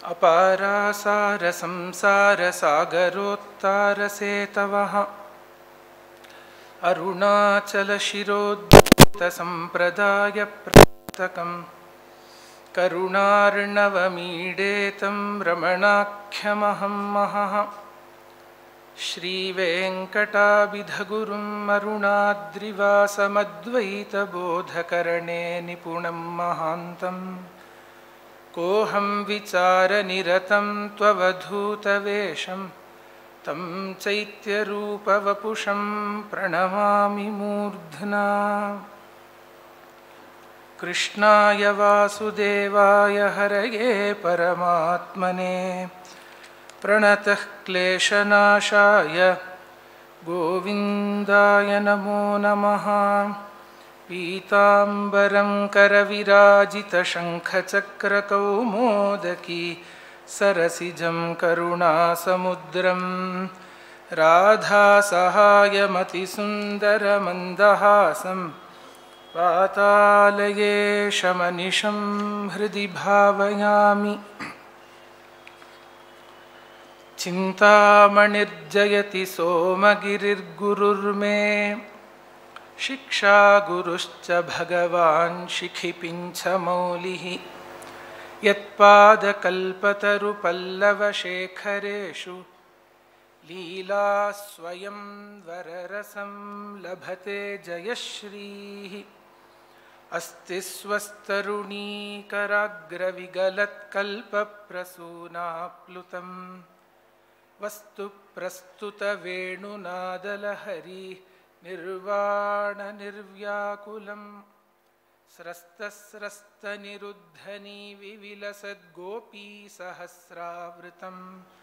अपारासारसंसारसागरोत्तारसेतवः अरुणाचलशिरोद्धतसम्प्रदायप्रवर्तकम् करुणार्णवमीडेतं रमणाख्यमहं महः श्रीवेङ्कटाभिधगुरुम् अरुणाद्रिवासमद्वैतबोधकरणे निपुणं महान्तम् कोऽहं विचारनिरतं त्ववधूतवेषं तं चैत्यरूपवपुषं प्रणमामि मूर्ध्ना कृष्णाय वासुदेवाय हरये परमात्मने प्रणतः क्लेशनाशाय गोविन्दाय नमो नमः पीताम्बरं करविराजितशङ्खचक्रकौमोदकी सरसिजं करुणासमुद्रं राधासहायमतिसुन्दरमन्दहासं पातालये शमनिशं हृदि भावयामि चिन्तामणिर्जयति सोमगिरिर्गुरुर्मे शिक्षागुरुश्च भगवान् शिखिपिञ्छमौलिः यत्पादकल्पतरुपल्लवशेखरेषु लीला स्वयं वररसं लभते जयश्रीः अस्ति स्वस्तरुणीकराग्रविगलत्कल्पप्रसूनाप्लुतम् वस्तु प्रस्तुतवेणुनादलहरी निर्वाणनिर्व्याकुलम् स्रस्तस्रस्तनिरुद्धनी विविलसद्गोपीसहस्रावृतं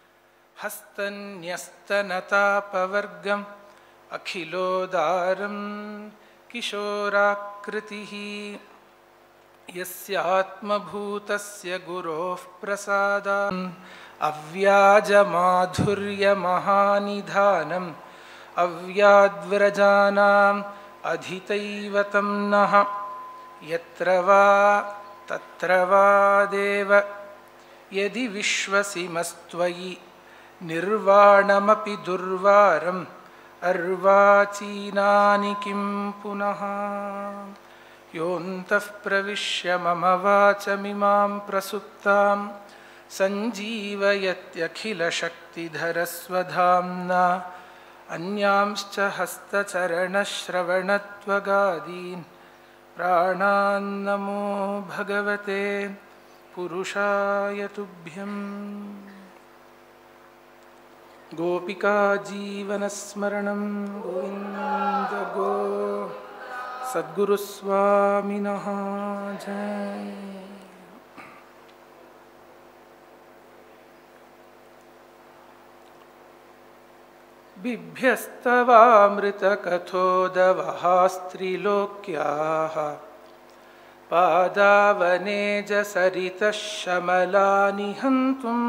हस्तन्यस्तनतापवर्गम् अखिलोदारं किशोराकृतिः यस्यात्मभूतस्य गुरोः प्रसादान् अव्याजमाधुर्यमहानिधानम् अव्याद्व्रजानाम् अधितैवतं नः यत्र वा तत्र वा देव यदि विश्वसिमस्त्वयि निर्वाणमपि दुर्वारम् अर्वाचीनानि किं पुनः योऽन्तः प्रविश्य मम वाचमिमां प्रसुप्तां सञ्जीवयत्यखिलशक्तिधरस्वधाम्ना अन्यांश्च हस्तचरणश्रवणत्वगादीन् प्राणान्नमो भगवते पुरुषाय तुभ्यम् गोपिकाजीवनस्मरणं गोविन्द गो सद्गुरुस्वामिनः जय बिभ्यस्तवामृतकथोदवः स्त्रिलोक्याः पादावनेजसरितः शमलानि हन्तुम्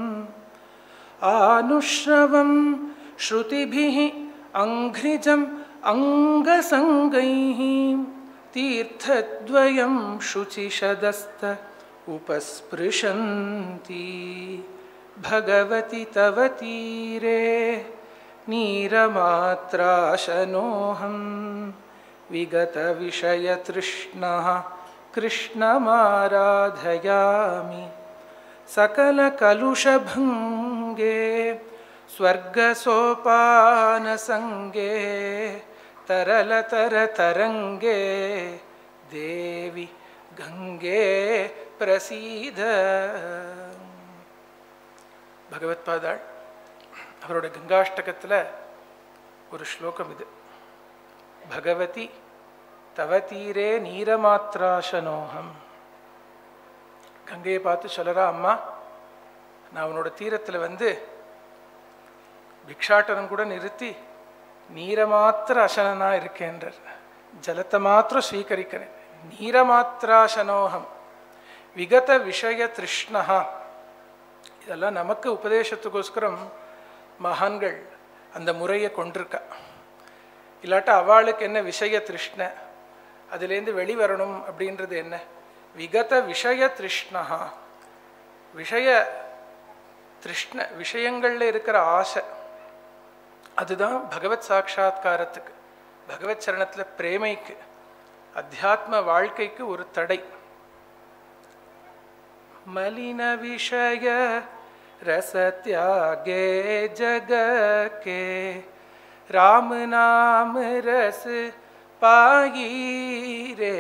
आनुश्रवं श्रुतिभिः अङ्घ्रिजम् अङ्गसङ्गैः तीर्थद्वयं शुचिशदस्त उपस्पृशन्ति भगवति तव तीरे नीरमात्राशनोऽहं विगतविषयतृष्णः कृष्णमाराधयामि सकलकलुषभङ्गे स्वर्गसोपानसङ्गे तरलतरतरङ्गे देवि गङ्गे பிரசீத பகவத்பாதாள் அவரோட கங்காஷ்டகத்தில் ஒரு ஸ்லோகம் இது பகவதி தவதீரே நீரமாத்ராசனோகம் கங்கையை பார்த்து சொல்லறா அம்மா நான் உன்னோட தீரத்தில் வந்து பிக்ஷாட்டனம் கூட நிறுத்தி நீரமாத்திர அசனனா இருக்கேன்றார் ஜலத்தை மாத்திரம் ஸ்வீகரிக்கிறேன் நீரமாத்திராசனோகம் விகத விஷய திருஷ்ணா இதெல்லாம் நமக்கு உபதேசத்துக்கோஸ்கரம் மகான்கள் அந்த முறையை கொண்டிருக்கா இல்லாட்டா அவளுக்கு என்ன விஷய திருஷ்ண அதுலேருந்து வெளிவரணும் அப்படின்றது என்ன விகத விஷய திருஷ்ணா விஷய திருஷ்ண விஷயங்களில் இருக்கிற ஆசை அதுதான் பகவத் சாட்சா்காரத்துக்கு பகவத் சரணத்தில் பிரேமைக்கு அத்தியாத்ம வாழ்க்கைக்கு ஒரு தடை मलिन विषय रस त्यागे जग के राम नाम रस पाई रे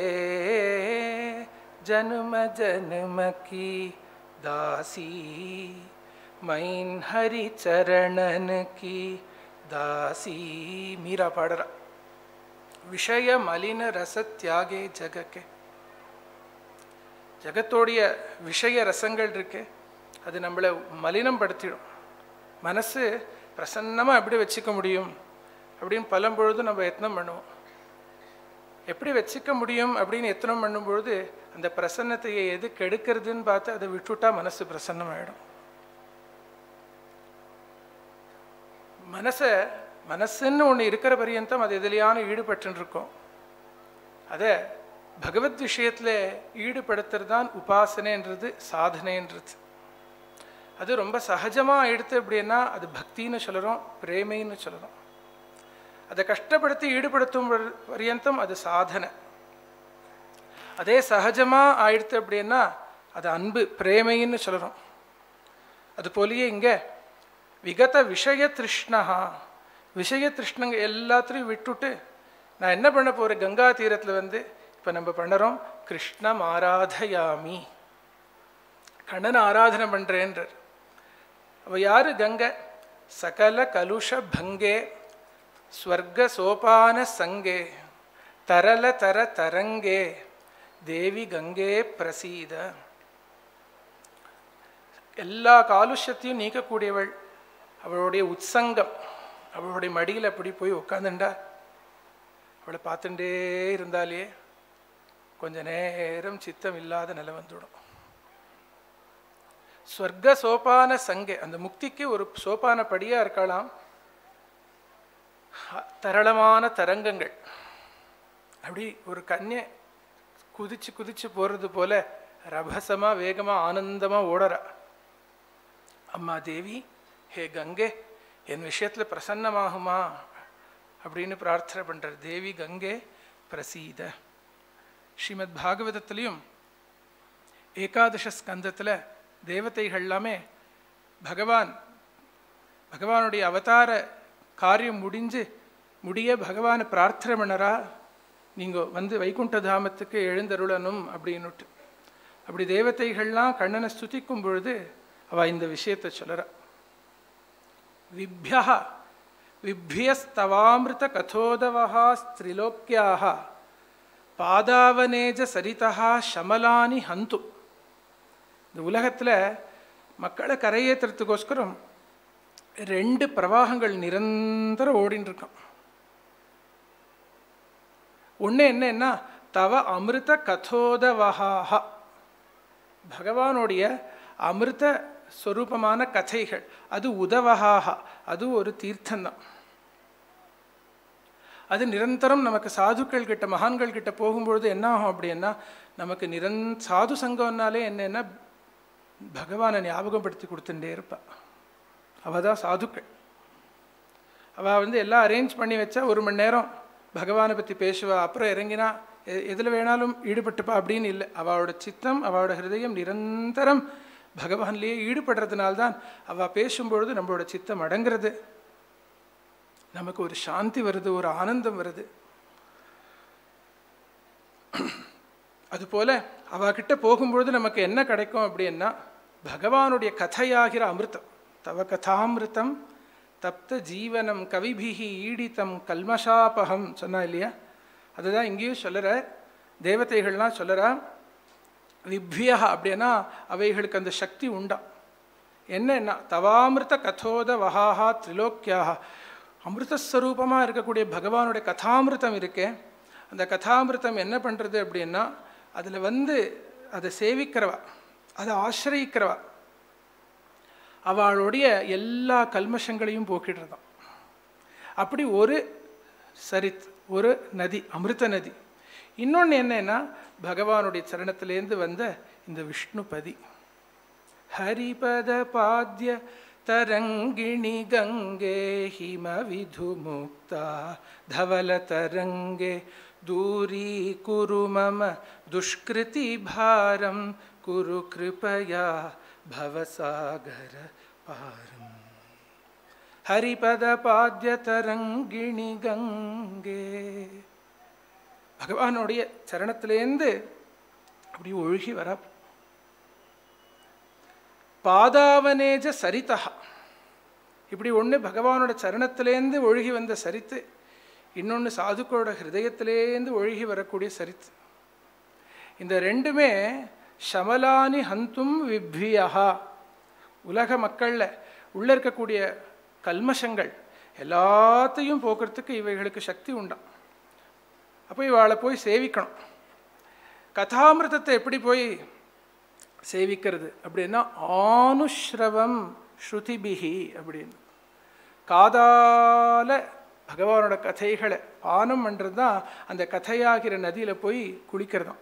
जन्म जन्म की दासी मैन हरि चरणन की दासी मीरा पाड़रा விஷய மலின ரச தியாகே ஜகக்கே ஜகத்தோடைய விஷய ரசங்கள் இருக்கு அது நம்மளை மலினம் படுத்திடும் மனசு பிரசன்னமாக எப்படி வச்சுக்க முடியும் அப்படின்னு பலம்பொழுது நம்ம எத்தனம் பண்ணுவோம் எப்படி வச்சுக்க முடியும் அப்படின்னு எத்தனம் பண்ணும்பொழுது அந்த பிரசன்னத்தையை எது கெடுக்கிறதுன்னு பார்த்து அதை விட்டுட்டா மனசு பிரசன்னமாயிடும் மனசை மனசுன்னு ஒன்று இருக்கிற பரியந்தம் அது எதிலையான ஈடுபட்டு இருக்கோம் அதை பகவத் விஷயத்தில் ஈடுபடுத்துறது தான் உபாசனைன்றது சாதனைன்றது அது ரொம்ப சகஜமாக எடுத்து அப்படின்னா அது பக்தின்னு சொல்கிறோம் பிரேமைன்னு சொல்கிறோம் அதை கஷ்டப்படுத்தி ஈடுபடுத்தும் பரியந்தம் அது சாதனை அதே சகஜமாக ஆயிடுத்து அப்படின்னா அது அன்பு பிரேமைன்னு சொல்கிறோம் அது போலியே இங்கே விகத விஷய திருஷ்ணஹா விஷய திருஷ்ணங்க எல்லாத்தையும் விட்டுட்டு நான் என்ன பண்ண போகிறேன் கங்கா தீரத்தில் வந்து இப்போ நம்ம பண்ணுறோம் கிருஷ்ணம் ஆராதயாமி கண்ணனை ஆராதனை பண்ணுறேன்றார் அவ யாரு கங்கை சகல கலுஷ பங்கே ஸ்வர்க சோபான சங்கே தரல தர தரங்கே தேவி கங்கே பிரசீத எல்லா காலுஷ்யத்தையும் நீக்கக்கூடியவள் அவளுடைய உற்சங்கம் அவளுடைய மடியில் அப்படி போய் உட்காந்துண்டா அவளை பார்த்துட்டே இருந்தாலே கொஞ்ச நேரம் சித்தம் இல்லாத நிலை வந்துவிடும் ஸ்வர்க சோபான சங்கே அந்த முக்திக்கு ஒரு சோபான படியாக இருக்கலாம் தரளமான தரங்கங்கள் அப்படி ஒரு கன்யை குதிச்சு குதிச்சு போகிறது போல ரபசமாக வேகமாக ஆனந்தமாக ஓடறா அம்மா தேவி ஹே கங்கை என் விஷயத்தில் பிரசன்னமாகுமா அப்படின்னு பிரார்த்தனை பண்ணுறார் தேவி கங்கை பிரசீத ஸ்ரீமத் பாகவதத்திலையும் ஏகாதச ஸ்கந்தத்தில் தேவதைகள் எல்லாமே பகவான் பகவானுடைய அவதார காரியம் முடிஞ்சு முடிய பகவானை பிரார்த்தனை பண்ணறா நீங்கள் வந்து வைகுண்ட தாமத்துக்கு எழுந்தருளணும் அப்படின்னுட்டு அப்படி தேவதைகள்லாம் கண்ணனை ஸ்துதிக்கும் பொழுது அவள் இந்த விஷயத்தை சொல்கிறா விப்யா விப்யஸ்தவாமிருத கதோதவா ஸ்திரிலோக்கியாக பாதாவனேஜ சரிதா ஷமலானி ஹந்து இந்த உலகத்தில் மக்களை கரையேற்றுறதுக்கோஸ்கரம் ரெண்டு பிரவாகங்கள் நிரந்தரம் ஓடின்னு இருக்கான் ஒன்று என்னன்னா தவ அமிர்த கதோதவஹாக பகவானுடைய அமிர்த ஸ்வரூபமான கதைகள் அது உதவஹாக அது ஒரு தீர்த்தம்தான் அது நிரந்தரம் நமக்கு சாதுக்கள் கிட்ட மகான்கள் கிட்ட போகும்பொழுது என்ன ஆகும் அப்படின்னா நமக்கு நிரந் சாது சங்கம்னாலே என்னென்னா பகவானை ஞாபகப்படுத்தி கொடுத்துட்டே இருப்பாள் அவள் தான் சாதுக்கள் அவள் வந்து எல்லாம் அரேஞ்ச் பண்ணி வச்சா ஒரு மணி நேரம் பகவானை பற்றி பேசுவா அப்புறம் இறங்கினா எதில் வேணாலும் ஈடுபட்டுப்பா அப்படின்னு இல்லை அவளோட சித்தம் அவளோட ஹிருதயம் நிரந்தரம் பகவான்லேயே ஈடுபடுறதுனால்தான் அவள் பேசும்பொழுது நம்மளோட சித்தம் அடங்கிறது நமக்கு ஒரு சாந்தி வருது ஒரு ஆனந்தம் வருது அதுபோல அவகிட்ட போகும்பொழுது நமக்கு என்ன கிடைக்கும் அப்படின்னா பகவானுடைய கதையாகிற அமிர்தம் தவ கதாமிருத்தம் தப்த ஜீவனம் கவிபிகி ஈடித்தம் கல்மஷாபகம் சொன்னா இல்லையா அதுதான் இங்கேயும் சொல்லுற தேவதைகள்லாம் சொல்லுறா விப்யா அப்படின்னா அவைகளுக்கு அந்த சக்தி உண்டா என்னன்னா தவாமிருத கதோத வஹாஹா திரிலோக்கியாக அமிர்தஸ்வரூபமாக இருக்கக்கூடிய பகவானுடைய கதாமிருத்தம் இருக்கே அந்த கதாமிருத்தம் என்ன பண்ணுறது அப்படின்னா அதில் வந்து அதை சேவிக்கிறவா அதை ஆசிரயிக்கிறவா அவளுடைய எல்லா கல்மஷங்களையும் போக்கிடுறதாம் அப்படி ஒரு சரித் ஒரு நதி அமிர்த நதி இன்னொன்று என்னன்னா பகவானுடைய சரணத்திலேருந்து வந்த இந்த விஷ்ணுபதி हरिपदपाद्य तरङ्गिणि गङ्गे हिमविधुमुक्ता धवलतरङ्गे दूरीकुरु मम दुष्कृतिभारं कुरु कृपया भवसागरपारम् ஹரிபதபாத்யதரங்கிணி கங்கே பகவானுடைய சரணத்திலேருந்து அப்படி ஒழுகி வர பாதாவனேஜ சரிதா இப்படி ஒன்று பகவானோட சரணத்திலேருந்து ஒழுகி வந்த சரித்து இன்னொன்று சாதுக்களோட ஹிருதயத்திலேருந்து ஒழுகி வரக்கூடிய சரித்து இந்த ரெண்டுமே ஷமலானி ஹந்தும் விப்வியா உலக மக்களில் உள்ளே இருக்கக்கூடிய கல்மஷங்கள் எல்லாத்தையும் போக்குறதுக்கு இவைகளுக்கு சக்தி உண்டாம் அப்போ இவாளை போய் சேவிக்கணும் கதாமிருதத்தை எப்படி போய் சேவிக்கிறது அப்படின்னா ஆனுஸ்ரவம் ஸ்ருதிபிகி அப்படின்னு காதால பகவானோட கதைகளை பானம் பண்ணுறது தான் அந்த கதையாகிற நதியில் போய் குளிக்கிறதாம்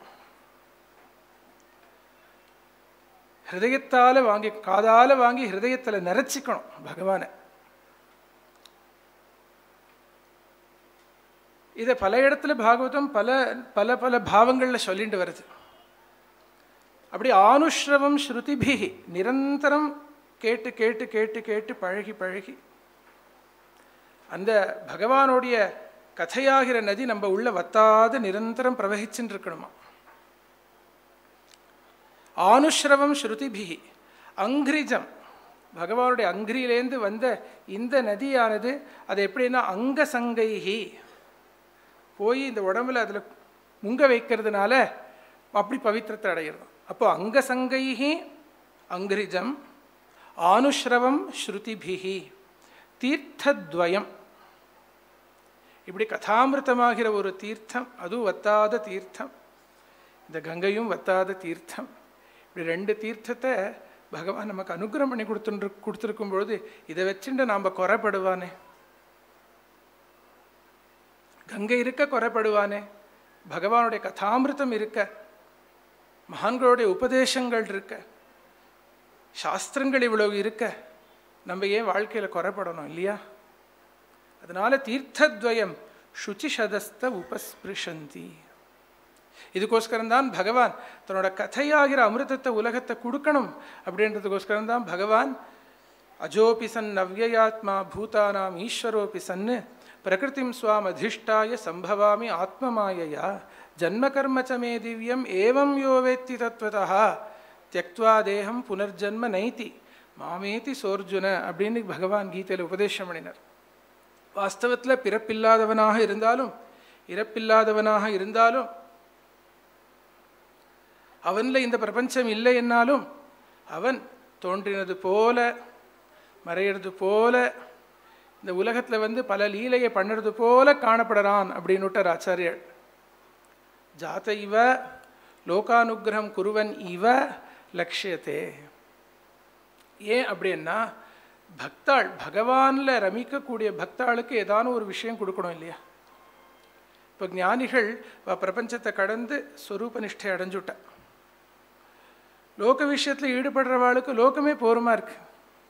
ஹிருதயத்தால் வாங்கி காதால் வாங்கி ஹிருதயத்தில் நிறைச்சிக்கணும் பகவானை இதை பல இடத்துல பாகவதம் பல பல பல பாவங்களில் சொல்லிட்டு வருது அப்படி ஆனுஷ்ரவம் ஸ்ருதிபிகி நிரந்தரம் கேட்டு கேட்டு கேட்டு கேட்டு பழகி பழகி அந்த பகவானுடைய கதையாகிற நதி நம்ம உள்ள வத்தாது நிரந்தரம் பிரவகிச்சுட்டு இருக்கணுமா ஆனுஷ்ரவம் ஸ்ருதிபிகி அங்கிரிஜம் பகவானுடைய அங்கிரியிலேருந்து வந்த இந்த நதியானது அது எப்படின்னா அங்க சங்கைகி போய் இந்த உடம்புல அதில் முங்க வைக்கிறதுனால அப்படி பவித்திரத்தை அடையிறது அப்போ அங்க சங்கைகி அங்கிரிஜம் ஆனுஷ்ரவம் ஸ்ருதிபிகி தீர்த்தத்வயம் இப்படி கதாமிருத்தமாகிற ஒரு தீர்த்தம் அதுவும் வத்தாத தீர்த்தம் இந்த கங்கையும் வத்தாத தீர்த்தம் இப்படி ரெண்டு தீர்த்தத்தை பகவான் நமக்கு அனுகிரகம் பண்ணி கொடுத்துட்டு கொடுத்துருக்கும் பொழுது இதை வச்சுட்டு நாம் குறைப்படுவானே கங்கை இருக்க குறைப்படுவானே பகவானுடைய கதாமிருத்தம் இருக்க மகான்களுடைய உபதேசங்கள் இருக்க சாஸ்திரங்கள் இவ்வளவு இருக்க நம்ம ஏன் வாழ்க்கையில் குறைப்படணும் இல்லையா அதனால தீர்த்தத்வயம் சுச்சிஷதஸ்த உபஸ்பிருஷந்தி இதுக்கோஸ்கரம் தான் பகவான் தன்னோட கதையாகிற அமிர்தத்தை உலகத்தை கொடுக்கணும் அப்படின்றதுக்கோஸ்கரம் தான் பகவான் அஜோபி சன் நவ்யயாத்மா பூதானாம் ஈஸ்வரோபி சன்னு பிரகிருதிம் சுவாம் அதிஷ்டாய சம்பவாமி ஆத்மமாயையா ஜன்மகர்ம ச மே திவ்யம் ஏவம் யோ வேத்தி தத்வதா தியக்வா தேகம் புனர்ஜன்ம நைதி மாமேதி சோர்ஜுன அப்படின்னு பகவான் கீதையில் உபதேசம் பண்ணினார் வாஸ்தவத்தில் பிறப்பில்லாதவனாக இருந்தாலும் இறப்பில்லாதவனாக இருந்தாலும் அவனில் இந்த பிரபஞ்சம் இல்லை என்னாலும் அவன் தோன்றினது போல மறையிறது போல இந்த உலகத்தில் வந்து பல லீலையை பண்ணுறது போல காணப்படுறான் அப்படின்னுட்டார் ஆச்சாரியர் ஜாத இவ லோகானுகிரகம் குருவன் இவ லட்சியத்தே ஏன் அப்படின்னா பக்தாள் பகவானில் ரமிக்கக்கூடிய பக்தாளுக்கு ஏதான ஒரு விஷயம் கொடுக்கணும் இல்லையா இப்போ ஞானிகள் பிரபஞ்சத்தை கடந்து ஸ்வரூப நிஷ்டை அடைஞ்சுட்டா லோக விஷயத்தில் ஈடுபடுறவாளுக்கு லோகமே போருமா இருக்கு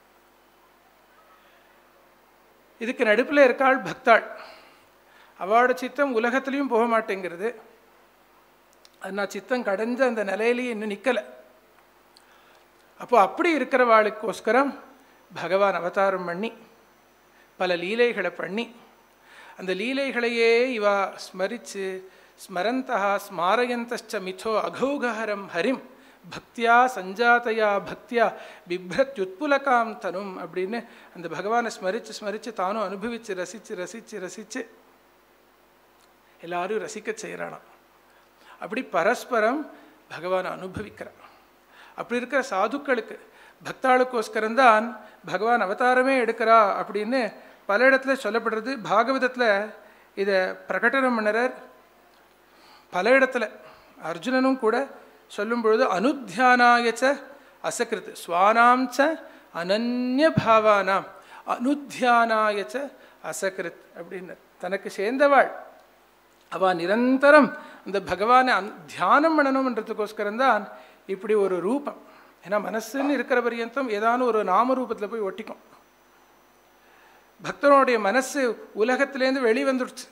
இதுக்கு நடுப்பில் இருக்காள் பக்தாள் அவளோட சித்தம் உலகத்துலேயும் போக மாட்டேங்கிறது அது நான் சித்தம் கடைஞ்ச அந்த நிலையிலேயே இன்னும் நிற்கலை அப்போ அப்படி இருக்கிறவாளுக்கோஸ்கரம் பகவான் அவதாரம் பண்ணி பல லீலைகளை பண்ணி அந்த லீலைகளையே இவா ஸ்மரித்து ஸ்மரந்தா ஸ்மாரயந்தச்ச மிதோ அகௌகஹரம் ஹரிம் பக்தியா சஞ்சாத்தையா பக்தியா பிப்ரத்யுத்புலகாம் தனும் அப்படின்னு அந்த பகவானை ஸ்மரித்து ஸ்மரித்து தானும் அனுபவித்து ரசித்து ரசித்து ரசித்து எல்லாரும் ரசிக்க செய்கிறானாம் அப்படி பரஸ்பரம் பகவானை அனுபவிக்கிறான் அப்படி இருக்கிற சாதுக்களுக்கு பக்தாளுக்கோஸ்கரம் தான் பகவான் அவதாரமே எடுக்கிறா அப்படின்னு பல இடத்துல சொல்லப்படுறது பாகவதத்தில் இதை பிரகடனம் பண்ணுறார் பல இடத்துல அர்ஜுனனும் கூட சொல்லும் பொழுது அனுத்தியானாயச்ச அசகிருத் ஸ்வானாம் ச அனன்ய பாவானாம் அனுத்தியானாயச்ச அசகிருத் அப்படின்னு தனக்கு சேர்ந்தவாள் அவள் நிரந்தரம் அந்த பகவானை அந் தியானம் பண்ணணுன்றதுக்கோஸ்கரம் தான் இப்படி ஒரு ரூபம் ஏன்னா மனசுன்னு இருக்கிற பரியந்தம் ஏதானும் ஒரு நாமரூபத்தில் போய் ஒட்டிக்கும் பக்தனுடைய மனசு உலகத்திலேருந்து வெளிவந்துடுச்சு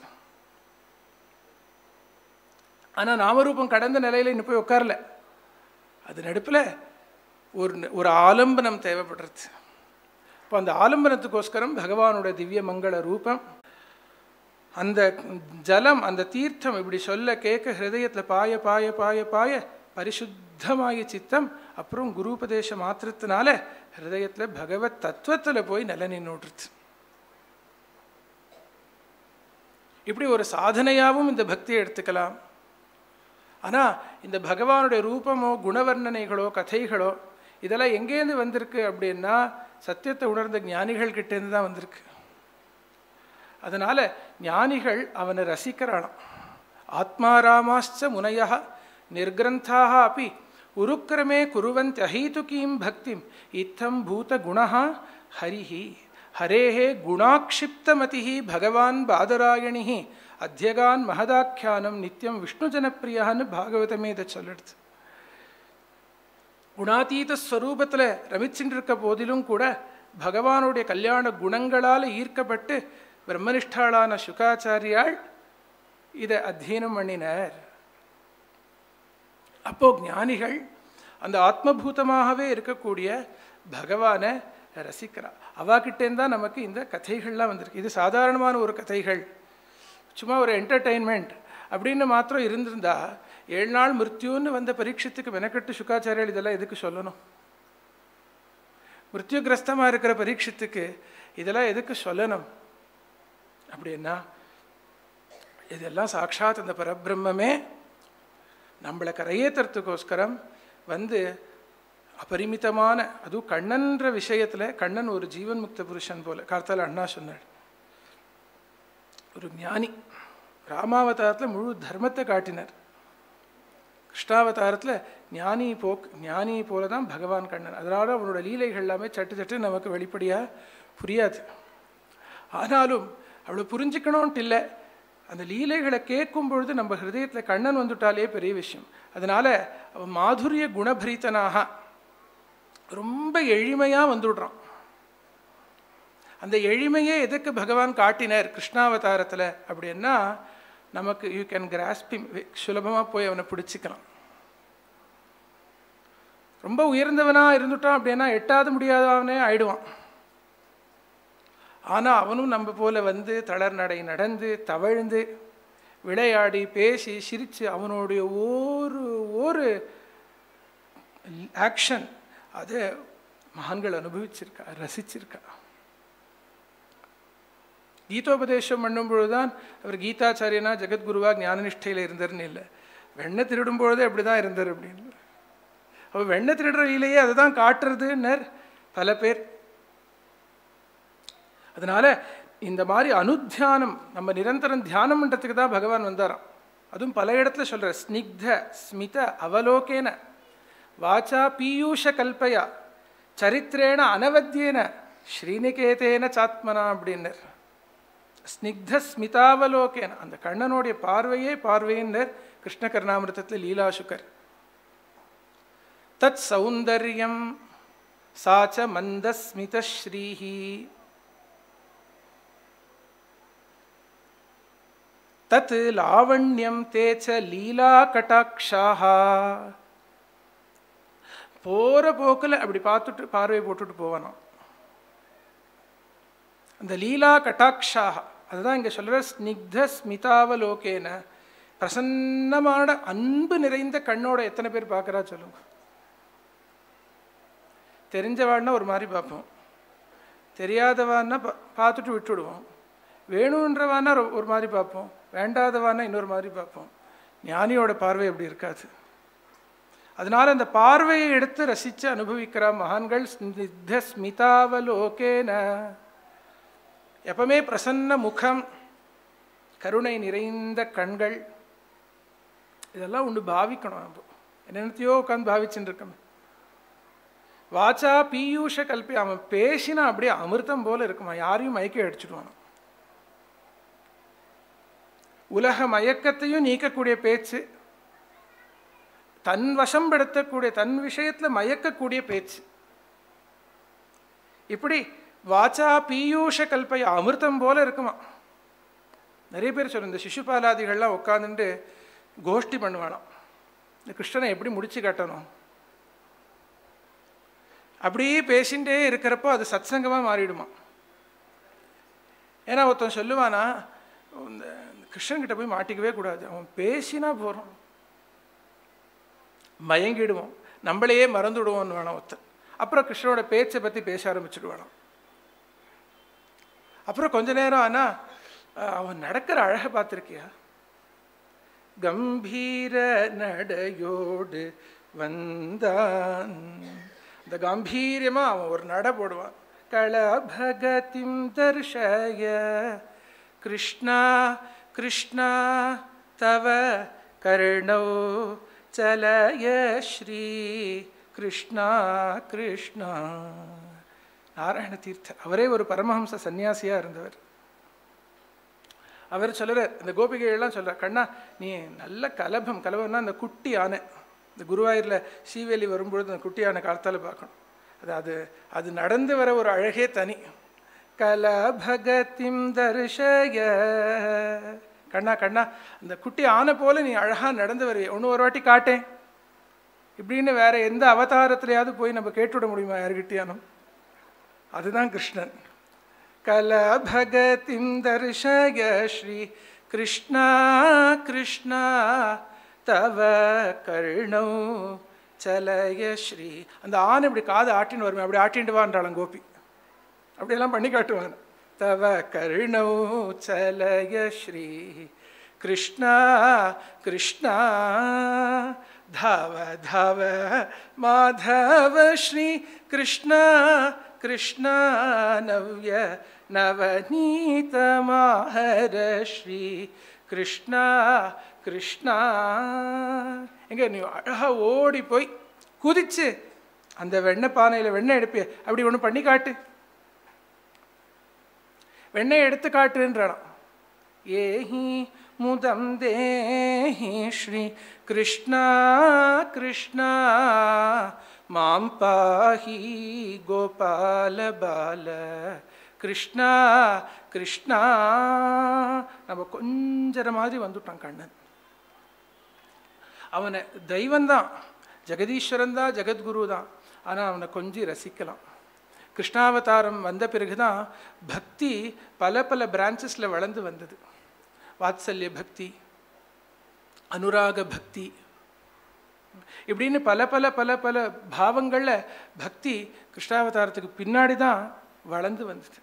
ஆனால் நாமரூபம் கடந்த நிலையில் இன்னும் போய் உட்காரல அது நடுப்பில் ஒரு ஒரு ஆலம்பனம் தேவைப்படுறது இப்போ அந்த ஆலம்பனத்துக்கோஸ்கரம் பகவானோட திவ்ய மங்கள ரூபம் அந்த ஜலம் அந்த தீர்த்தம் இப்படி சொல்ல கேட்க ஹிருதயத்தில் பாய பாய பாய பாய பரிசுத்தமாய சித்தம் அப்புறம் குருபதேச மாத்திரத்தினால ஹிருதயத்தில் பகவத் தத்துவத்தில் போய் நில நின்றுடுறது இப்படி ஒரு சாதனையாகவும் இந்த பக்தியை எடுத்துக்கலாம் ஆனால் இந்த பகவானுடைய ரூபமோ குணவர்ணனைகளோ கதைகளோ இதெல்லாம் எங்கேருந்து வந்திருக்கு அப்படின்னா சத்தியத்தை உணர்ந்த ஞானிகள் கிட்டேருந்து தான் வந்திருக்கு அதனால் ஞானிகள் அவனை ரசிக்கிறானாம் ஆத்மாராமாச்ச முனையா நிர்கிரந்தாக அப்படி உருக்கிரமே குருவந்தி அஹீதுகீம் பக்திம் இத்தம் பூத குணா ஹரிஹி ஹரேஹே குணாக்ஷிப்தமதி பகவான் பாதராயணி அத்தியகான் மகதாக்கியானம் நித்தியம் விஷ்ணு ஜனப்பிரியான்னு பாகவதமே இதை சொல்லிடுது குணாதீத ஸ்வரூபத்தில் ரமிச்சுட்டு இருக்க போதிலும் கூட பகவானுடைய கல்யாண குணங்களால் ஈர்க்கப்பட்டு பிரம்மனிஷ்டாளான சுகாச்சாரியாள் இதை அத்தியனம் பண்ணினார் அப்போ ஞானிகள் அந்த ஆத்மபூதமாகவே இருக்கக்கூடிய பகவானை ரசிக்கிறா அவாகிட்டேருந்து தான் நமக்கு இந்த கதைகள்லாம் வந்திருக்கு இது சாதாரணமான ஒரு கதைகள் சும்மா ஒரு என்டர்டெயின்மெண்ட் அப்படின்னு மாத்திரம் இருந்திருந்தா ஏழு நாள் மிருத்யுன்னு வந்த பரீட்சத்துக்கு மெனக்கட்டு சுக்காச்சாரியர் இதெல்லாம் எதுக்கு சொல்லணும் மிருத்யுகிரஸ்தமாக இருக்கிற பரீட்சத்துக்கு இதெல்லாம் எதுக்கு சொல்லணும் அப்படின்னா இதெல்லாம் சாட்சாத் அந்த பரபிரம்மே நம்மளை கரையேற்றுறதுக்கோஸ்கரம் வந்து அபரிமிதமான அதுவும் கண்ணன்ற விஷயத்தில் கண்ணன் ஒரு ஜீவன் முக்த புருஷன் போல கார்த்தால அண்ணா சொன்னாள் ஒரு ஞானி ராமாவதாரத்தில் முழு தர்மத்தை காட்டினார் கிருஷ்ணாவதாரத்தில் ஞானி போக் ஞானி போல தான் பகவான் கண்ணன் அதனால அவனோட லீலைகள் எல்லாமே சட்டு சட்டு நமக்கு வெளிப்படையாக புரியாது ஆனாலும் அவளை புரிஞ்சுக்கணும்ட்டு இல்லை அந்த லீலைகளை கேட்கும் பொழுது நம்ம ஹிருதயத்தில் கண்ணன் வந்துட்டாலே பெரிய விஷயம் அதனால் அவன் மாதுரிய குணபரித்தனாக ரொம்ப எளிமையாக வந்துடுறான் அந்த எளிமையே எதுக்கு பகவான் காட்டினார் கிருஷ்ணாவதாரத்தில் அப்படின்னா நமக்கு யூ கேன் கிராஸ்பி சுலபமாக போய் அவனை பிடிச்சிக்கலாம் ரொம்ப உயர்ந்தவனாக இருந்துட்டான் அப்படின்னா எட்டாத முடியாதவனே ஆயிடுவான் ஆனால் அவனும் நம்ம போல வந்து தளர் நடை நடந்து தவழ்ந்து விளையாடி பேசி சிரித்து அவனுடைய ஒரு ஒரு ஆக்ஷன் அதை மகான்கள் அனுபவிச்சிருக்கா ரசிச்சிருக்கா கீதோபதேசம் பண்ணும் பொழுதுதான் அவர் கீதாச்சாரியனா ஜெகத்குருவா ஞானநிஷ்டையில் இருந்தார்னு இல்லை வெண்ணை திருடும் பொழுதே அப்படி தான் இருந்தார் அப்படின்னு அவர் வெண்ணை திருடுற லீலையே அதை தான் காட்டுறதுன்னர் பல பேர் அதனால இந்த மாதிரி அனுத்தியானம் நம்ம நிரந்தரம் தியானம் பண்ணுறதுக்கு தான் பகவான் வந்தாராம் அதுவும் பல இடத்துல சொல்கிற ஸ்னிக்த ஸ்மித அவலோகேன வாச்சா பீயூஷ கல்பயா சரித்திரேன அனவத்தியேன ஸ்ரீநிகேதேன சாத்மனா அப்படின்னர் ஸ்னிக்த ஸ்மிதாவலோகேன அந்த கண்ணனுடைய பார்வையே பார்வையின்னர் கிருஷ்ண கர்ணாமிரதத்தில் லீலாசுகர் தத் சௌந்தர்யம் சாச்ச மந்தஸ்மித ஸ்ரீஹி தத் லாவண்யம் தேச்ச லீலா கட்டாட்சாக போகிற போக்கில் அப்படி பார்த்துட்டு பார்வை போட்டுட்டு போவானாம் அந்த லீலா கட்டாட்சாக அதுதான் இங்கே சொல்கிற ஸ்னிக்த ஸ்மிதாவலோகேன பிரசன்னமான அன்பு நிறைந்த கண்ணோட எத்தனை பேர் பார்க்குறா சொல்லுங்க தெரிஞ்சவாள்னா ஒரு மாதிரி பார்ப்போம் தெரியாதவான்னா பா பார்த்துட்டு விட்டுடுவோம் வேணுன்றவான்னா ஒரு மாதிரி பார்ப்போம் வேண்டாதவான்னா இன்னொரு மாதிரி பார்ப்போம் ஞானியோட பார்வை அப்படி இருக்காது அதனால் அந்த பார்வையை எடுத்து ரசித்து அனுபவிக்கிற மகான்கள் ஸ்னிக்த ஸ்மிதாவலோகேன எப்பவுமே பிரசன்ன முகம் கருணை நிறைந்த கண்கள் இதெல்லாம் ஒன்று பாவிக்கணும் நம்ம என்னென்னத்தையோ உட்காந்து பாவிச்சுட்டு இருக்கோம் வாச்சா பீயூஷ கல்பி அவன் பேசினா அப்படியே அமிர்தம் போல இருக்குமா யாரையும் மயக்க அடிச்சுடுவான் உலக மயக்கத்தையும் நீக்கக்கூடிய பேச்சு தன் வசம் படுத்தக்கூடிய தன் விஷயத்துல மயக்கக்கூடிய பேச்சு இப்படி வாச்சா பீயூஷ கல்பை அமிர்தம் போல இருக்குமா நிறைய பேர் சொல்லும் இந்த சிசுபாலாதிகள்லாம் உட்காந்துட்டு கோஷ்டி பண்ணுவானாம் இந்த கிருஷ்ணனை எப்படி முடிச்சு காட்டணும் அப்படியே பேசிகிட்டே இருக்கிறப்போ அது சத்சங்கமாக மாறிடுமா ஏன்னா ஒருத்தன் சொல்லுவானா இந்த கிருஷ்ணன்கிட்ட போய் மாட்டிக்கவே கூடாது அவன் பேசினா போகிறோம் மயங்கிடுவோம் நம்மளையே மறந்துடுவோம்னு வேணாம் ஒருத்தன் அப்புறம் கிருஷ்ணனோட பேச்சை பற்றி பேச ஆரம்பிச்சுடுவானாம் அப்புறம் கொஞ்ச நேரம் ஆனால் அவன் நடக்கிற அழகை பார்த்துருக்கியா கம்பீர நடையோடு வந்தான் இந்த கம்பீரியமாக அவன் ஒரு நட போடுவான் களபகதிம் தர்ஷய கிருஷ்ணா கிருஷ்ணா தவ கர்ணோ சலய ஸ்ரீ கிருஷ்ணா கிருஷ்ணா நாராயண தீர்த்தர் அவரே ஒரு பரமஹம்ச சன்னியாசியாக இருந்தவர் அவர் சொல்கிறார் இந்த கோபிகைகள்லாம் சொல்கிறார் கண்ணா நீ நல்ல கலபம் கலபம்னா அந்த குட்டி யானை இந்த குருவாயூரில் சீவேலி வரும்பொழுது அந்த குட்டி யானை காலத்தால் பார்க்கணும் அது அது அது நடந்து வர ஒரு அழகே தனி கலபகத்திம் தர்ஷய கண்ணா கண்ணா அந்த குட்டி ஆனை போல நீ அழகாக நடந்து வருவே ஒன்று ஒரு வாட்டி காட்டேன் இப்படின்னு வேற எந்த அவதாரத்திலையாவது போய் நம்ம கேட்டுவிட முடியுமா யாருக்கிட்டியானும் அதுதான் கிருஷ்ணன் கலபகதிம் தர்ஷய ஸ்ரீ கிருஷ்ணா கிருஷ்ணா தவ கருணோ சலய ஸ்ரீ அந்த ஆண் இப்படி காது ஆட்டின்னு வருமே அப்படி ஆட்டிட்டு வான்றாளாம் கோபி அப்படியெல்லாம் பண்ணி காட்டுவான் தவ கருணோ சலய ஸ்ரீ கிருஷ்ணா கிருஷ்ணா धाव धाव माधव श्री कृष्ण कृष्ण नव्य नवनीत माहर श्री கிருஷ்ண கிருஷ்ணா எங்க நீ அழகா ஓடி போய் குதிச்சு அந்த வெண்ணெய் பானையில் வெண்ணெய் எடுப்பிய அப்படி ஒன்று பண்ணி காட்டு வெண்ணெய் எடுத்து காட்டுன்றான் ஏஹி முதம் தேஹி ஸ்ரீ கிருஷ்ணா கிருஷ்ணா மாம் பாஹி கோபால பால கிருஷ்ணா கிருஷ்ணா நம்ம கொஞ்சர மாதிரி வந்துட்டான் கண்ணன் அவனை தெய்வந்தான் ஜெகதீஸ்வரன் தான் ஜெகத்குரு தான் ஆனால் அவனை கொஞ்சம் ரசிக்கலாம் கிருஷ்ணாவதாரம் வந்த பிறகு தான் பக்தி பல பல பிரான்ச்சஸில் வளர்ந்து வந்தது வாத்சல்ய பக்தி அனுராக பக்தி இப்படின்னு பல பல பல பல பாவங்களில் பக்தி கிருஷ்ணாவதாரத்துக்கு பின்னாடி தான் வளர்ந்து வந்தது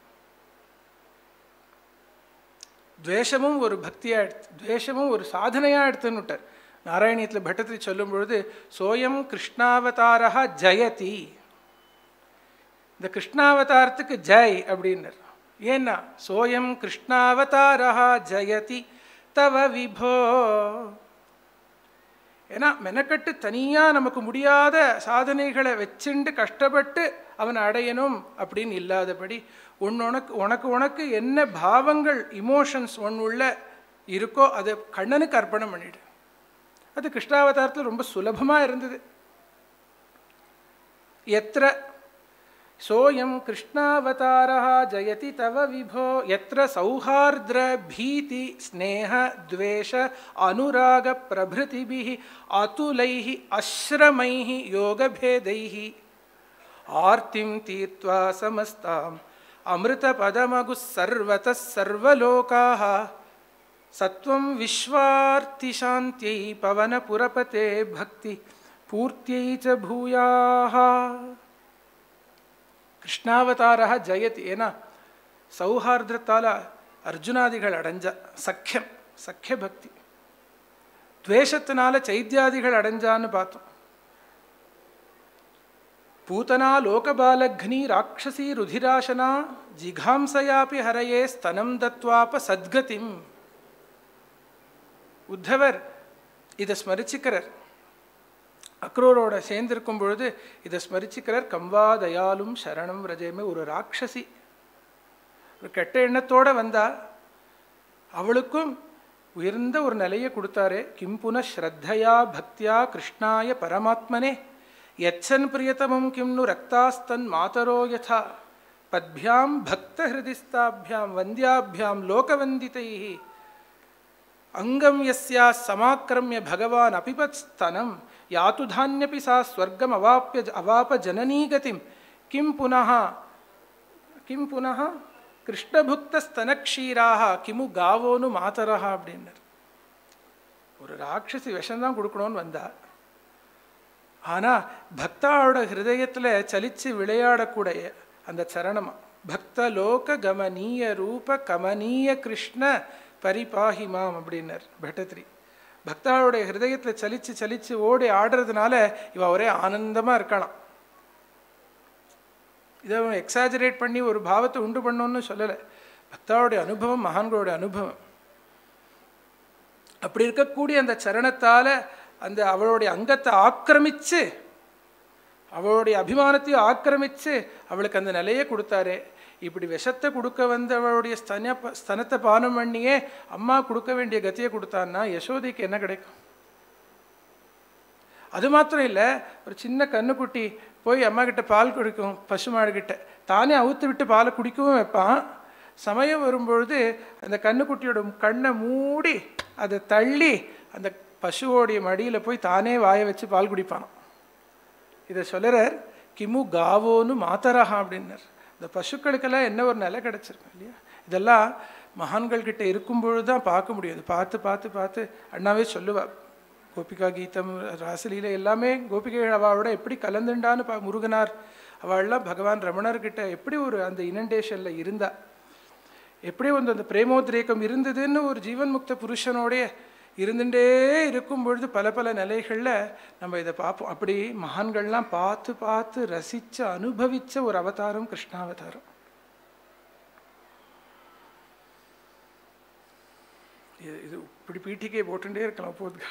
துவேஷமும் ஒரு பக்தியாக எடுத்து துவேஷமும் ஒரு சாதனையாக எடுத்துன்னு விட்டார் நாராயணியத்தில் பட்டத்தை சொல்லும் பொழுது சோயம் கிருஷ்ணாவதாரா ஜெயதி இந்த கிருஷ்ணாவதாரத்துக்கு ஜெய் அப்படின்னர் ஏன்னா சோயம் கிருஷ்ணாவதாரா ஜெயதி தவ விபோ ஏன்னா மெனக்கட்டு தனியாக நமக்கு முடியாத சாதனைகளை வச்சுண்டு கஷ்டப்பட்டு அவனை அடையணும் அப்படின்னு இல்லாதபடி ஒன்று உனக்கு உனக்கு உனக்கு என்ன பாவங்கள் இமோஷன்ஸ் ஒன்று உள்ள இருக்கோ அதை கண்ணனுக்கு அர்ப்பணம் பண்ணிடு அது கிருஷ்ணாவதாரத்தில் ரொம்ப சுலபமாக இருந்தது எத்திர சோயம் கிருஷ்ணாவதாரா ஜயதி தவ விபோ எத்திர சௌஹார்திர பீதி ஸ்னேக துவேஷ அனுராக பிரபிருதிபி அதுலைः அஸ்ரமைः யோகபேதைः ஆர்த்திம் தீர்த்வா சமஸ்தாம் அமிர்தபதமகு சர்வதः சர்வலோகாः சத்வம் விஸ்வார்த்திசாந்தியை பவனபுரபதே பக்தி பூர்த்தியை ச பூயாः கிருஷ்ணாவதாரா ஜெயதி ஏன்னா சௌஹார்தத்தால் அர்ஜுனாதிகள் அடைஞ்ச சக்கியம் சக்கிய பக்தி துவேஷத்தினால சைத்தியாதிகள் அடைஞ்சான்னு பார்த்தோம் பூதனா லோகபாலக்னி ராட்சசி ருதிராசனா ஜிகாம்சையாப்பி ஹரையே ஸ்தனம் தத்வாப்ப சத்கதிம் உத்தவர் இதை ஸ்மரிச்சுக்கிறார் அக்ரூரோட சேர்ந்திருக்கும் பொழுது இதை ஸ்மரிச்சுக்கிறார் கம்பா தயாலும் சரணம் ரஜயமே ஒரு ராட்சசி ஒரு கெட்ட எண்ணத்தோடு வந்தா அவளுக்கும் உயர்ந்த ஒரு நிலையை கொடுத்தாரே கிம் புன ஸ்ரத்தையா பக்தியா கிருஷ்ணாய பரமாத்மனே யச்சன் பிரியதமம் கிம் நு ரக்தாஸ்தன் மாதரோ யதா பத்பியாம் பக்த ஹிருதிஸ்தாபியாம் வந்தியாபியாம் லோகவந்திதைः அங்கம் யஸ்யா சமாக்கிரமிய பகவான் அபிபத் ஸ்தனம் யாத்து தானியபி சா ஸ்வர்க்கம் அவாப்பிய அவாப ஜனனீகதிம் கிம் புனः கிம் புனः கிருஷ்ணபுக்தஸ்தனக்ஷீராக கிமு காவோனு மாதரஹா அப்படின்னார் ஒரு ராட்சசி விஷம்தான் கொடுக்கணும்னு வந்தா ஆனா பக்தாவோட ஹிருதயத்துல சலிச்சு விளையாடக்கூடிய அந்த சரணமா பக்த லோக கமனீய ரூப கமனீய கிருஷ்ண பரிபாஹி மாம் அப்படின்னார் பட்டத்ரி பக்தாவுடைய ஹிருதயத்துல சலிச்சு சலிச்சு ஓடி ஆடுறதுனால இவ ஒரே ஆனந்தமா இருக்கலாம் இதை அவன் எக்ஸாஜரேட் பண்ணி ஒரு பாவத்தை உண்டு பண்ணோன்னு சொல்லலை பக்தாவுடைய அனுபவம் மகான்களுடைய அனுபவம் அப்படி இருக்கக்கூடிய அந்த சரணத்தால அந்த அவளுடைய அங்கத்தை ஆக்கிரமிச்சு அவளுடைய அபிமானத்தையும் ஆக்கிரமிச்சு அவளுக்கு அந்த நிலையை கொடுத்தாரே இப்படி விஷத்தை கொடுக்க வந்த அவளுடைய ஸ்தன ஸ்தனத்தை பானம் பண்ணியே அம்மா கொடுக்க வேண்டிய கத்தியை கொடுத்தான்னா யசோதைக்கு என்ன கிடைக்கும் அது மாத்திரம் இல்லை ஒரு சின்ன கண்ணுக்குட்டி போய் அம்மா கிட்ட பால் குடிக்கும் பசுமாடு கிட்ட தானே அவுத்து விட்டு பாலை குடிக்கவும் வைப்பான் சமயம் வரும்பொழுது அந்த கண்ணுக்குட்டியோட கண்ணை மூடி அதை தள்ளி அந்த பசுவோடைய மடியில் போய் தானே வாயை வச்சு பால் குடிப்பான் இதை சொல்லுறார் கிமு காவோன்னு மாத்தரஹா அப்படின்னார் இந்த பசுக்களுக்கெல்லாம் என்ன ஒரு நிலை கிடச்சிருக்கும் இல்லையா இதெல்லாம் மகான்கள் கிட்ட இருக்கும்பொழுது தான் பார்க்க முடியாது பார்த்து பார்த்து பார்த்து அண்ணாவே சொல்லுவா கோபிகா கீதம் ராசலீலை எல்லாமே கோபிகைகள் அவளோட எப்படி கலந்துண்டான்னு பா முருகனார் அவள்லாம் பகவான் ரமணர்கிட்ட எப்படி ஒரு அந்த இனண்டேஷனில் இருந்தா எப்படி வந்து அந்த பிரேமோத்ரேகம் இருந்ததுன்னு ஒரு ஜீவன் முக்த புருஷனோடைய இருந்துட்டே இருக்கும் பொழுது பல பல நிலைகளில் நம்ம இதை பார்ப்போம் அப்படி மகான்கள்லாம் பார்த்து பார்த்து ரசித்து அனுபவித்த ஒரு அவதாரம் கிருஷ்ணாவதாரம் இது இது இப்படி பீட்டிக்கே போட்டுட்டே இருக்கலாம் போதுங்க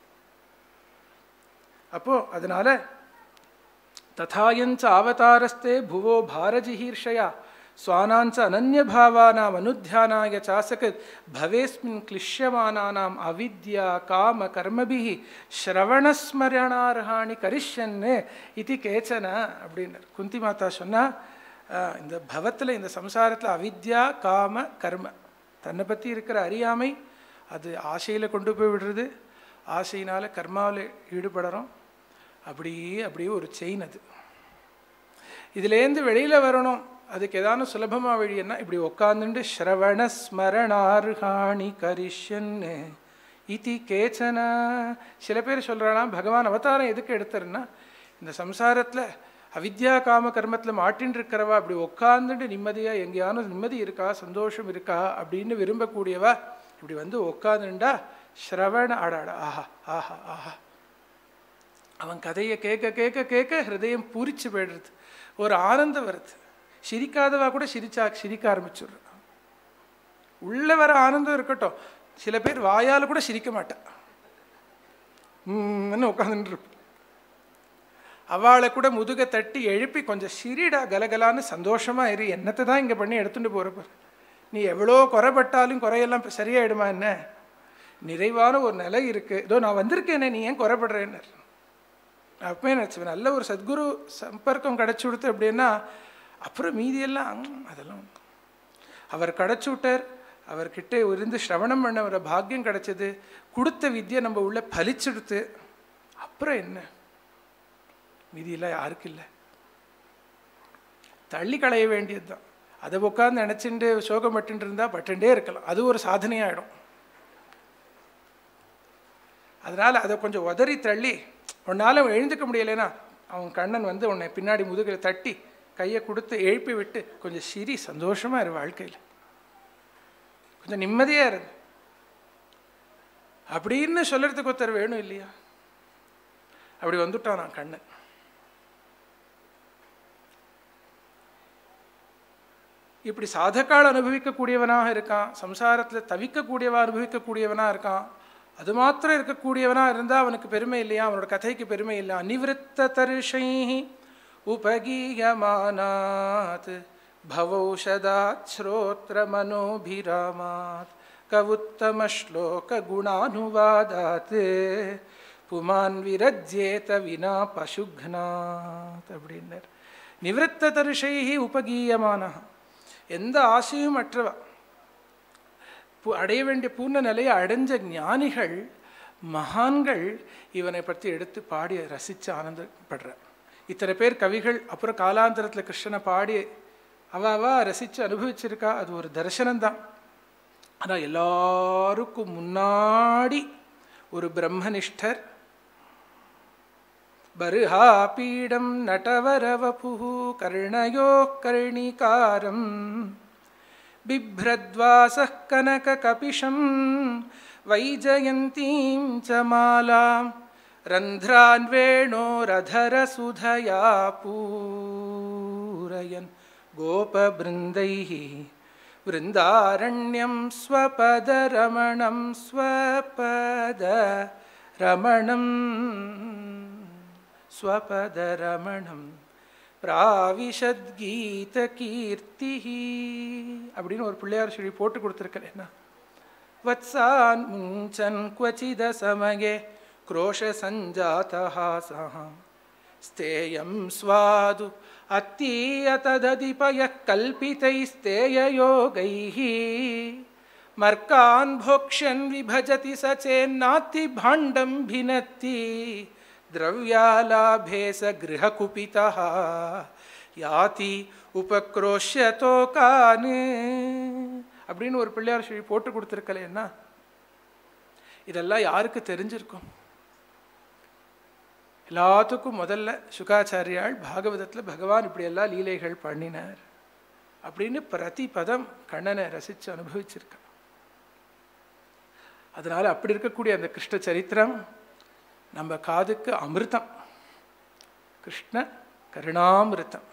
அப்போ அதனால ததாயஞ்ச அவதாரஸ்தே புவோ பாரஜிஹீர்ஷயா ஸ்வானாஞ்ச அனன்யபாவானாம் அனுத்தியானாய சாசகத் பவேஸ்மின் கிளிஷ்யமானானாம் அவித்யா காம கர்மபிஹி ஸ்ரவணஸ்மரணார்ஹாணி கரிஷ்யன்னு இது கேச்சன அப்படின்னார் குந்தி மாதா சொன்னா அஹ், இந்த பவத்தில் இந்த சம்சாரத்தில் அவித்யா காம கர்ம தன்னை பற்றி இருக்கிற அறியாமை அது ஆசையில் கொண்டு போய் விடுறது ஆசையினால் கர்மாவில் ஈடுபடுறோம் அப்படியே அப்படியே ஒரு செயின் அது இதுலேருந்து வெளியில் வரணும் அதுக்கு ஏதான சுலபமாக வழின்னா இப்படி உட்காந்துட்டு ஸ்ரவண ஸ்மரணார்ஹாணி கரிஷ்யன்னு இதி கேச்சன சில பேர் சொல்கிறாலாம் பகவான் அவதாரம் எதுக்கு எடுத்தாருன்னா இந்த சம்சாரத்தில் அவித்யா காம கர்மத்தில் மாட்டின்னு இருக்கிறவா அப்படி உட்காந்துட்டு நிம்மதியாக எங்கேயானு நிம்மதி இருக்கா சந்தோஷம் இருக்கா அப்படின்னு விரும்பக்கூடியவா இப்படி வந்து உட்காந்துண்டா ஸ்ரவண ஆடாடா ஆஹா ஆஹா ஆஹா அவன் கதையை கேட்க கேட்க கேட்க ஹிருதயம் பூரிச்சு போயிடுறது ஒரு ஆனந்தம் வருது சிரிக்காதவா கூட சிரிச்சா சிரிக்க ஆரம்பிச்சுடுறான் உள்ள வர ஆனந்தம் இருக்கட்டும் சில பேர் வாயால் கூட சிரிக்க மாட்டா ம்னு உட்காந்துட்டு இருப்பா. அவளை கூட முதுக தட்டி எழுப்பி கொஞ்சம் சிரிடா கலகலான்னு சந்தோஷமா இரு என்னத்தை தான் இங்கே பண்ணி எடுத்துட்டு போறப்ப நீ எவ்வளோ குறைபட்டாலும் குறையெல்லாம் இப்ப சரியாயிடுமா என்ன நிறைவான ஒரு நிலை இருக்கு இதோ நான் வந்திருக்கேனே நீ ஏன் குறைபடுறேன்னு அப்பவே நினச்சேன் நல்ல ஒரு சத்குரு சம்பர்க்கம் கிடச்சி கொடுத்து அப்படின்னா அப்புறம் மீதியெல்லாம் ம், அதெல்லாம் அவர் கிடச்சி விட்டார் அவர்கிட்ட இருந்து சிரவணம் பண்ண ஒரு பாக்கியம் கிடைச்சது கொடுத்த வித்யை நம்ம உள்ள பலிச்செடுத்து அப்புறம் என்ன மீதியெல்லாம் யாருக்கு இல்லை தள்ளி களைய வேண்டியது தான் அதை உட்காந்து நினச்சிட்டு சோகம் பட்டுட்டு இருந்தால் பட்டுட்டே இருக்கலாம் அது ஒரு சாதனையாயிடும் அதனால் அதை கொஞ்சம் உதறி தள்ளி உன்னால் எழுந்துக்க முடியலைன்னா அவன் கண்ணன் வந்து உன்னை பின்னாடி முதுகில் தட்டி கையை கொடுத்து எழுப்பி விட்டு கொஞ்சம் சிரி சந்தோஷமாக இரு வாழ்க்கையில் கொஞ்சம் நிம்மதியாக இரு அப்படின்னு சொல்கிறதுக்கு ஒருத்தர் வேணும் இல்லையா அப்படி வந்துட்டான் நான் கண்ணன் இப்படி சாதக்கால் அனுபவிக்கக்கூடியவனாக இருக்கான் சம்சாரத்தில் தவிக்கக்கூடியவா அனுபவிக்கக்கூடியவனாக இருக்கான் அது மாத்திரம் இருக்கக்கூடியவனாக இருந்தால் அவனுக்கு பெருமை இல்லையா அவனோட கதைக்கு பெருமை இல்லை அனிவிருத்த தரிஷை உபகீயமானாத் பவௌஷதாத் ஸ்ரோத்ர மனோபிராமாத் கவுத்தமஸ்லோககுணானுவாதாத் புமான் விரஜ்யேத வினா பசுக்னாத் அப்படின்னார் நிவத்த தருஷைஹி உபகீயமான எந்த ஆசையும் அற்றவ பு- அடைய வேண்டிய பூர்ண நிலையை அடைஞ்ச ஞானிகள் மகான்கள் இவனை பற்றி எடுத்து பாடி ரசித்து ஆனந்தப்படுற இத்தனை பேர் கவிகள் அப்புறம் காலாந்தரத்தில் கிருஷ்ணனை பாடி அவ அவ ரசித்து அனுபவிச்சிருக்கா அது ஒரு தரிசனம்தான் ஆனால் எல்லாருக்கும் முன்னாடி ஒரு பிரம்மனிஷ்டர் பருஹாபீடம் நடவரவபுः கர்ணயோः கர்ணிகாரம் बिभ्रद्वासः कनककपिशं वैजयन्तीं च मालां रन्ध्रान्वेणोरधरसुधया पूरयन् गोपबृन्दैः वृन्दारण्यं स्वपदरमणं स्वपदरमणम् ஸ்வபதரமணம் பிராவிஷத்கீத கீர்த்திஹி அப்படின்னு ஒரு பிள்ளையார் சொல்லி போட்டு கொடுத்துருக்கேன் என்ன வத்சான் முஞ்சன் क्वचिद समये क्रोशसञ्जातः सः स्तेयं स्वादु अत्तीयतदधिपयः कल्पितैस्तेययोगैः मर्कान् भोक्ष्यन् विभजति स चेन्नाति भाण्डं भिनत्ति द्रव्यालाभे स गृहकुपितः யாதி உபக்ரோஷத்தோகானு அப்படின்னு ஒரு பிள்ளையார் சொல்லி போட்டு கொடுத்துருக்கல என்ன இதெல்லாம் யாருக்கு தெரிஞ்சிருக்கும் எல்லாத்துக்கும் முதல்ல சுகாச்சாரியால் பாகவதத்தில் பகவான் இப்படியெல்லாம் லீலைகள் பண்ணினார் அப்படின்னு பிரதி பதம் கண்ணனை ரசித்து அனுபவிச்சிருக்க அதனால அப்படி இருக்கக்கூடிய அந்த கிருஷ்ண சரித்திரம் நம்ம காதுக்கு அமிர்தம் கிருஷ்ண கருணாமிருத்தம்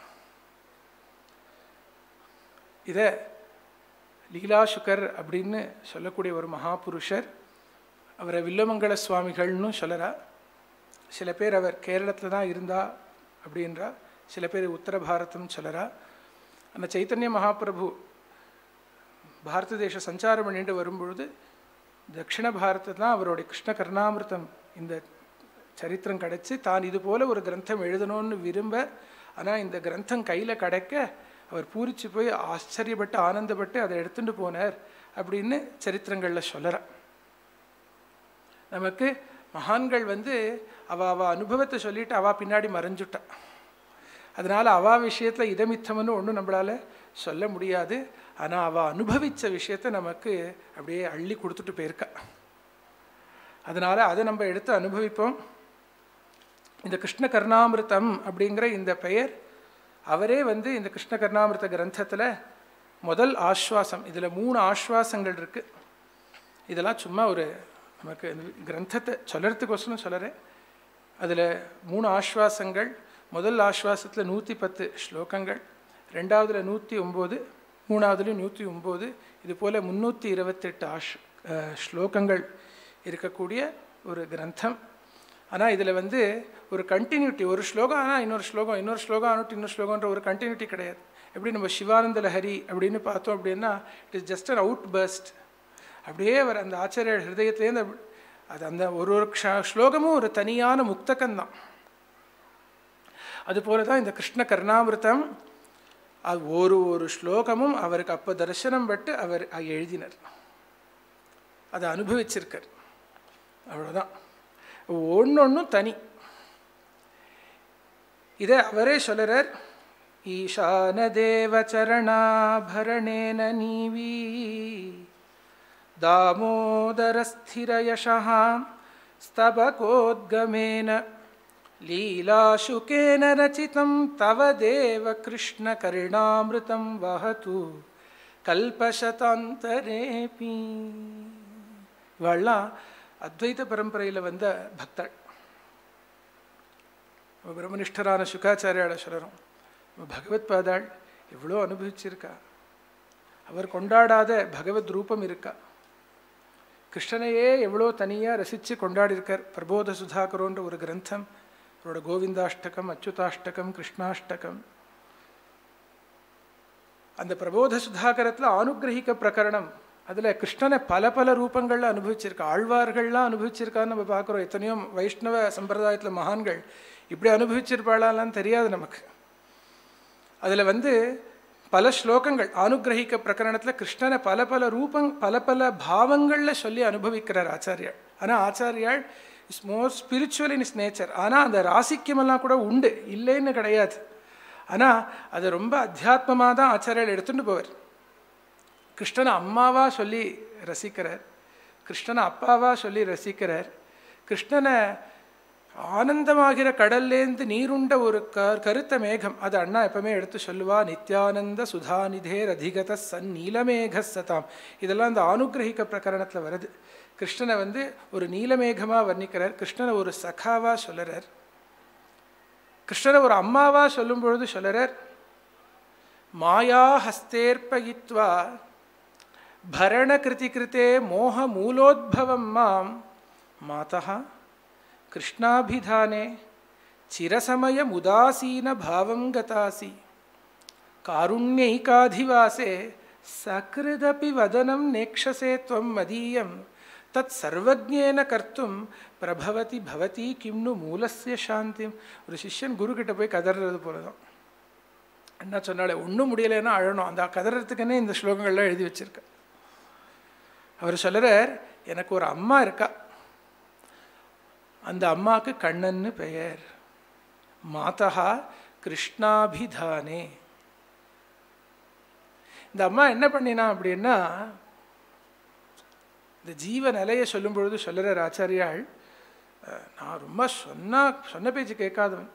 இதை லீலாசுகர் அப்படின்னு சொல்லக்கூடிய ஒரு மகாபுருஷர் அவரை வில்லமங்கல சுவாமிகள்னு சொல்லறா சில பேர் அவர் கேரளத்தில் தான் இருந்தா அப்படின்றா சில பேர் உத்தர பாரதம் சொல்லறா அந்த சைத்தன்ய மகாபிரபு பாரத தேச சஞ்சாரம் பண்ணிட்டு வரும்பொழுது தட்சிண பாரத்தை தான் அவருடைய கிருஷ்ண கருணாமிர்தம் இந்த சரித்திரம் கிடைச்சி தான் இது போல ஒரு கிரந்தம் எழுதணும்னு விரும்ப ஆனால் இந்த கிரந்தம் கையில் கிடைக்க அவர் பூரிச்சு போய் ஆச்சரியப்பட்டு ஆனந்தப்பட்டு அதை எடுத்துட்டு போனார் அப்படின்னு சரித்திரங்களில் சொல்லறார் நமக்கு மகான்கள் வந்து அவ அவ அனுபவத்தை சொல்லிட்டு அவ பின்னாடி மறைஞ்சுட்டா அதனால அவா விஷயத்தில் இதமித்தம்னு ஒன்றும் நம்மளால சொல்ல முடியாது ஆனால் அவ அனுபவித்த விஷயத்தை நமக்கு அப்படியே அள்ளி கொடுத்துட்டு போயிருக்கா அதனால அதை நம்ம எடுத்து அனுபவிப்போம் இந்த கிருஷ்ண கருணாமிருத்தம் அப்படிங்கிற இந்த பெயர் அவரே வந்து இந்த கிருஷ்ண கருணாமிருத்த கிரந்தத்தில் முதல் ஆஸ்வாசம் இதில் மூணு ஆஸ்வாசங்கள் இருக்குது இதெல்லாம் சும்மா ஒரு நமக்கு இந்த கிரந்தத்தை சொல்லறதுக்கோசரம் சொல்லறேன் அதில் மூணு ஆஸ்வாசங்கள் முதல் ஆஸ்வாசத்தில் நூற்றி பத்து ஸ்லோகங்கள் ரெண்டாவதுல நூற்றி ஒம்பது மூணாவதுலேயும் நூற்றி ஒம்பது இது போல் முந்நூற்றி இருபத்தெட்டு ஆஷ் அஹ், ஸ்லோகங்கள் இருக்கக்கூடிய ஒரு கிரந்தம் ஆனால் இதில் வந்து ஒரு கண்டினியூட்டி ஒரு ஸ்லோகம் ஆனால் இன்னொரு ஸ்லோகம் இன்னொரு ஸ்லோகம் ஆனுட்டு இன்னொரு ஸ்லோகன்ற ஒரு கண்டினியூட்டி கிடையாது எப்படி நம்ம சிவானந்த லஹரி அப்படின்னு பார்த்தோம் அப்படின்னா it is just an outburst அப்படியே அவர் அந்த ஆச்சாரிய ஹிருதயத்துலேருந்து அப்படி- அது அந்த ஒரு ஒரு க்ஷ- ஸ்லோகமும் ஒரு தனியான முக்தகம்தான் அதுபோல தான் இந்த கிருஷ்ண கருணாமிருத்தம் அது ஒரு ஒரு ஸ்லோகமும் அவருக்கு அப்போ தரிசனம் பட்டு அவர் அ- எழுதினார் அதை அனுபவிச்சிருக்கார் அவ்வளோதான் ஒன்னொன்றும் தனி இதை அவரே சொல்லுறார் ஈசான தேவ சரணாபரணேன நீவி दामोदरस्थिरयशः स्तबकोद्गमेन लीलाशुकेन रचितं तव देव कृष्णकरुणामृतं वहतु கல்பசதாந்தரேபி இவெல்லாம் அத்வைத பரம்பரையில் வந்த பக்தள் நம்ம பிரம்மனிஷ்டரான சுகாச்சாரியால சொல்கிறோம் நம்ம பகவத் பாதாள் எவ்வளோ அனுபவிச்சிருக்கா அவர் கொண்டாடாத பகவத் ரூபம் இருக்கா கிருஷ்ணனையே எவ்வளோ தனியாக ரசித்து கொண்டாடியிருக்கார் பிரபோத சுதாகரோன்ற ஒரு கிரந்தம் அவரோட கோவிந்தாஷ்டகம் அச்சுதாஷ்டகம் கிருஷ்ணாஷ்டகம் அந்த பிரபோத சுதாகரத்தில் ஆனுகிரகிக்க பிரகரணம் அதில் கிருஷ்ணனை பல பல ரூபங்களில் அனுபவிச்சிருக்கா ஆழ்வார்கள்லாம் அனுபவிச்சிருக்கான்னு நம்ம பார்க்குறோம் எத்தனையோ வைஷ்ணவ சம்பிரதாயத்தில் மகான்கள் இப்படி அனுபவிச்சிருப்பாளாலாம் தெரியாது நமக்கு அதில் வந்து பல ஸ்லோகங்கள் ஆனுகிரகிக்க பிரகரணத்தில் கிருஷ்ணனை பல பல ரூபங் பல பல பாவங்களில் சொல்லி அனுபவிக்கிறார் ஆச்சாரியாள் ஆனால் ஆச்சாரியாள் is more spiritual in his nature ஆனால் அந்த ராசிக்கியமெல்லாம் கூட உண்டு இல்லைன்னு கிடையாது ஆனால் அது ரொம்ப அத்தியாத்மமாக தான் ஆச்சாரியால் எடுத்துகிட்டு போவார் கிருஷ்ணனை அம்மாவா சொல்லி ரசிக்கிறார் கிருஷ்ணனை அப்பாவா சொல்லி ரசிக்கிறார் கிருஷ்ணனை ஆனந்தமாகிற கடல்லேருந்து நீருண்ட ஒரு க கருத்த மேகம் அது அண்ணா எப்பவுமே எடுத்து சொல்லுவா நித்யானந்த சுதாநிதேர் அதிகத சன் நீலமேக சதாம் இதெல்லாம் இந்த ஆனுகிரகிக்க பிரகரணத்தில் வருது கிருஷ்ணனை வந்து ஒரு நீலமேகமாக வர்ணிக்கிறார் கிருஷ்ணனை ஒரு சகாவா சொல்லுறார் கிருஷ்ணனை ஒரு அம்மாவா சொல்லும் பொழுது சொல்லுறார் மாயா ஹஸ்தேர்பயித்வா பரணகிருதி கிருத்தே மோக மூலோத்பவம் மாம் மாதா கிருஷ்ணாபிதானே சிரசமயமுதாசீன பாவம் கதாசி காருண்யைகாதிவாசே சகிருதபி வதனம் நேக்ஷசே त्वं மதீயம் தத் சர்வஜேன கர்த்தும் பிரபவதி பவதி கிம்னு மூலஸ்ய சாந்திம் ஒரு சிஷ்யன் குரு கிட்ட போய் கதறது போல தான் என்ன சொன்னாலே ஒன்றும் முடியலைன்னா அழணும் அந்த கதறதுக்குன்னே இந்த ஸ்லோகங்கள்லாம் எழுதி வச்சிருக்க அவர் சொல்லுறார் எனக்கு ஒரு அம்மா இருக்கா அந்த அம்மாவுக்கு கண்ணன்னு பெயர் மாதா கிருஷ்ணாபிதானே இந்த அம்மா என்ன பண்ணினா அப்படின்னா இந்த ஜீவ நிலையை சொல்லும் பொழுது சொல்லுறார் ஆச்சாரியாள் நான் ரொம்ப சொன்னா சொன்ன பேச்சு கேட்காதவன்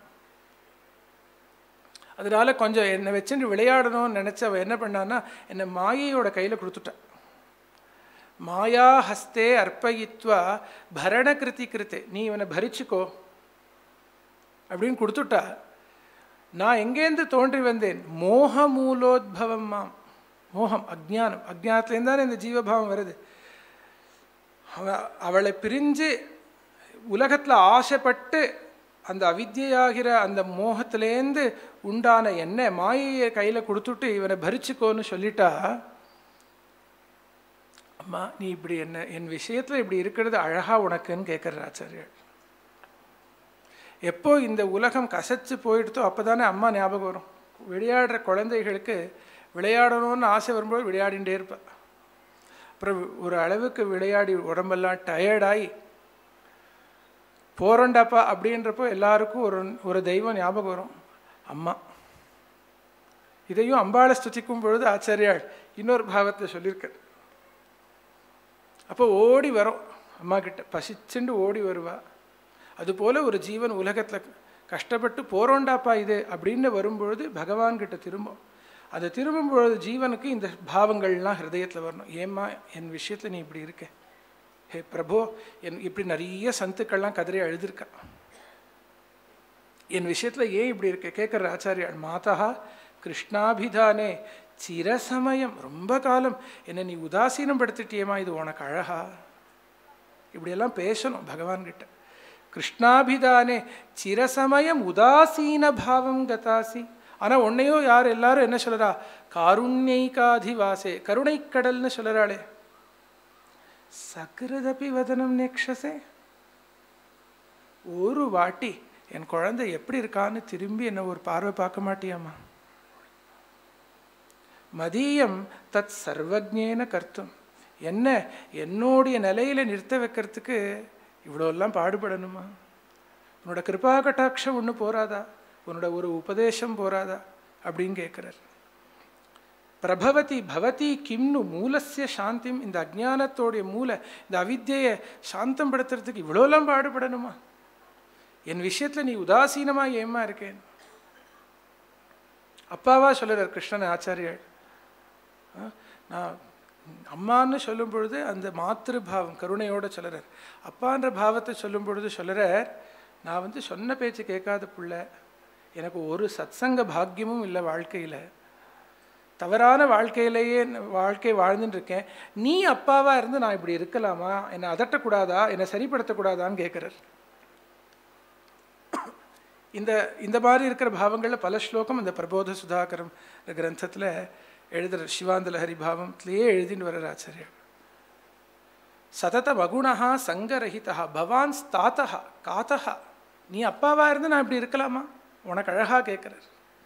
அதனால கொஞ்சம் என்னை வச்சுட்டு விளையாடணும்னு நினச்சி அவள் என்ன பண்ணான்னா என்னை மாயையோட கையில் கொடுத்துட்டான் மாயா ஹஸ்தே அர்ப்பயித்வா பரணகிருதி கிருத்தே நீ இவனை பரிச்சுக்கோ அப்படின்னு கொடுத்துட்டா நான் எங்கேருந்து தோன்றி வந்தேன் மோக மூலோத்பவம் மாம் மோகம் அஜ்ஞானம் அஜ்ஞானத்துலேருந்து தானே இந்த ஜீவபாவம் வருது அவ அவளை பிரிஞ்சு உலகத்தில் ஆசைப்பட்டு அந்த அவித்தியாகிற அந்த மோகத்திலேருந்து உண்டான எண்ணெய் மாயையை கையில் கொடுத்துட்டு இவனை பரிச்சுக்கோன்னு சொல்லிட்டா அம்மா நீ இப்படி என்ன என் விஷயத்தில் இப்படி இருக்கிறது அழகா உனக்குன்னு கேட்குற ஆச்சாரியர் எப்போ இந்த உலகம் கசச்சு போயிடுத்தோ அப்போ தானே அம்மா ஞாபகம் வரும் விளையாடுற குழந்தைகளுக்கு விளையாடணும்னு ஆசை வரும்போது விளையாடிகிட்டே இருப்பேன் அப்புறம் ஒரு அளவுக்கு விளையாடி உடம்பெல்லாம் டயர்டாகி போறண்டாப்பா அப்படின்றப்போ எல்லாருக்கும் ஒரு ஒரு தெய்வம் ஞாபகம் வரும் அம்மா இதையும் அம்பாளை ஸ்துதிக்கும் பொழுது ஆச்சாரியாள் இன்னொரு பாவத்தை சொல்லியிருக்கார் அப்போ ஓடி வரும் அம்மா கிட்ட பசிச்சுண்டு ஓடி வருவா அதுபோல் ஒரு ஜீவன் உலகத்தில் கஷ்டப்பட்டு போறோண்டாப்பா இது அப்படின்னு வரும்பொழுது பகவான்கிட்ட திரும்பும் அது திரும்பும் பொழுது ஜீவனுக்கு இந்த பாவங்கள்லாம் ஹிருதயத்தில் வரணும் ஏம்மா என் விஷயத்தில் நீ இப்படி இருக்க ஹே பிரபோ என் இப்படி நிறைய சந்துக்கள்லாம் கதறி அழுதுருக்கா என் விஷயத்தில் ஏன் இப்படி இருக்க கேட்குற ஆச்சாரியாள் மாதா கிருஷ்ணாபிதானே சிரசமயம் ரொம்ப காலம் என்னை நீ உதாசீனம் படுத்திட்டியேமா இது உனக்கு அழகா இப்படியெல்லாம் பேசணும் பகவான்கிட்ட கிருஷ்ணாபிதானே சிரசமயம் உதாசீன பாவம் கதாசி ஆனால் உன்னையோ யார் எல்லாரும் என்ன சொல்கிறா காருண்யைகாதிவாசே கருணைக்கடல்னு சொல்கிறாளே சகிருதபி வதனம் நேக்ஷசே ஒரு வாட்டி என் குழந்தை எப்படி இருக்கான்னு திரும்பி என்ன ஒரு பார்வை பார்க்க மாட்டியாமா மதியம் தத் சர்வஜேன கர்த்தம் என்ன என்னுடைய நிலையில நிறுத்த வைக்கிறதுக்கு இவ்வளோலாம் பாடுபடணுமா உன்னோட கிருபா கட்டாட்சம் ஒன்று போராதா உன்னோட ஒரு உபதேசம் போராதா அப்படின்னு கேட்குறார் பிரபவதி பவதி கிம்னு மூலசிய சாந்திம் இந்த அஜானத்தோடைய மூல இந்த அவித்தியை சாந்தம் படுத்துறதுக்கு இவ்வளோலாம் பாடுபடணுமா என் விஷயத்தில் நீ உதாசீனமாக ஏமா இருக்கேன் அப்பாவா சொல்லுறார் கிருஷ்ணன் ஆச்சாரியாள் நான் அம்மான்னு சொல்லும் பொழுது அந்த மாத்திருபாவம் கருணையோட சொல்லுறார் அப்பான்ற பாவத்தை சொல்லும் பொழுது சொல்லுறார் நான் வந்து சொன்ன பேச்சு கேட்காத புள்ள எனக்கு ஒரு சத்சங்க பாக்கியமும் இல்லை வாழ்க்கையில் தவறான வாழ்க்கையிலேயே வாழ்க்கை வாழ்ந்துட்டு இருக்கேன் நீ அப்பாவா இருந்து நான் இப்படி இருக்கலாமா என்னை அதட்டக்கூடாதா என்னை சரிப்படுத்தக்கூடாதான்னு கேட்குறார் இந்த இந்த மாதிரி இருக்கிற பாவங்களில் பல ஸ்லோகம் இந்த பிரபோத சுதாகரம் கிரந்தத்தில் எழுதுகிற சிவாந்த லஹரி பாவத்திலேயே எழுதின்னு வர்ற ஆச்சாரியம் சதத மகுணா சங்கரஹிதா பவான் ஸ்தாத்தா காத்தா நீ அப்பாவா இருந்து நான் இப்படி இருக்கலாமா உனக்கு அழகா கேட்குறார்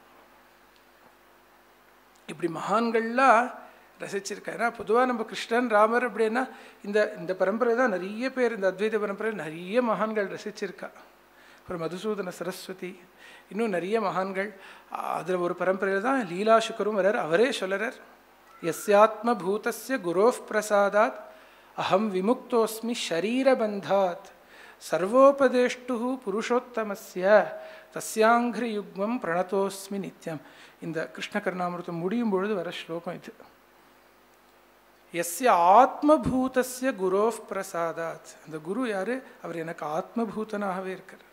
இப்படி மகான்கள்லாம் ரசிச்சிருக்கேன் ஏன்னா பொதுவாக நம்ம கிருஷ்ணன் ராமர் அப்படின்னா இந்த இந்த பரம்பரை தான் நிறைய பேர் இந்த அத்வைத பரம்பரையில் நிறைய மகான்கள் ரசிச்சிருக்கா அப்புறம் மதுசூதன சரஸ்வதி இன்னும் நிறைய மகான்கள் அதில் ஒரு பரம்பரையில் தான் லீலா சுக்கரும் வரார் அவரே சொல்லறார் எஸ்யாத்ம பூதஸ்ய குரோஃப் பிரசாதாத் அகம் விமுக்தோஸ்மி ஷரீரபந்தாத் சர்வோபதேஷ்டு புருஷோத்தமஸ்ய தஸ்யாங்கிரி யுக்மம் பிரணதோஸ்மி நித்யம் இந்த கிருஷ்ண கருணாமிருத்தம் முடியும் பொழுது வர ஸ்லோகம் இது எஸ்ய ஆத்மபூதஸ்ய குரோஃப் பிரசாதாத் அந்த குரு யாரு அவர் எனக்கு ஆத்மபூதனாகவே இருக்கார்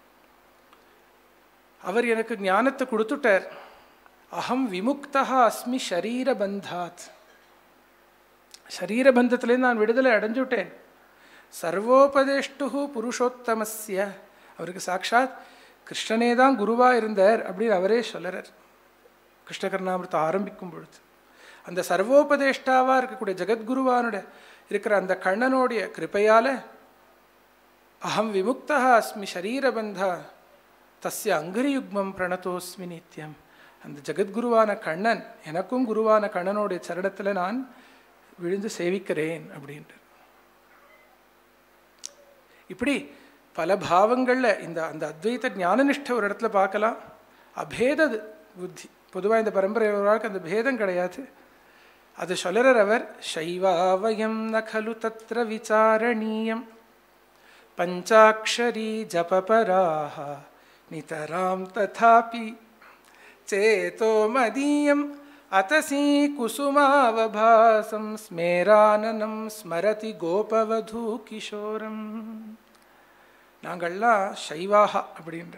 அவர் எனக்கு ஞானத்தை கொடுத்துட்டார் அகம் விமுக்தா அஸ்மி ஷரீரபந்தாத் ஷரீரபந்தத்திலேருந்து நான் விடுதலை அடைஞ்சுட்டேன் சர்வோபதேஷ்டு புருஷோத்தமஸ்ய அவருக்கு சாட்சாத் கிருஷ்ணனே தான் குருவாக இருந்தார் அப்படின்னு அவரே சொல்லறார் கிருஷ்ணகர்ணாமிரதம் ஆரம்பிக்கும் பொழுது அந்த சர்வோபதேஷ்டாவாக இருக்கக்கூடிய ஜெகத்குருவானுடைய இருக்கிற அந்த கண்ணனுடைய கிருப்பையால் அகம் விமுக்தா அஸ்மி ஷரீரபந்தா தஸ்ய அங்கிரியுக்மம் பிரணதோஸ்மி நித்தியம் அந்த ஜெகத்குருவான கண்ணன் எனக்கும் குருவான கண்ணனுடைய சரணத்தில் நான் விழுந்து சேவிக்கிறேன் அப்படின்ட்டு இப்படி பல பாவங்களில் இந்த அந்த அத்வைத ஞானனிஷ்ட ஒரு இடத்துல பார்க்கலாம் அபேத புத்தி பொதுவாக இந்த பரம்பரை ஒருவருக்கு அந்த பேதம் கிடையாது அது சொல்லுறார் அவர் சைவாவயம் நகலு தத்திர விசாரணீயம் பஞ்சாட்சரி ஜபபராக நிதராம் ததாபி சேதோ மதீயம் அத்தசி குசுமாவபாசம் ஸ்மேரானனம் ஸ்மரதி கோபவதூ கிஷோரம் நாங்கள்லாம் சைவாகா அப்படின்ற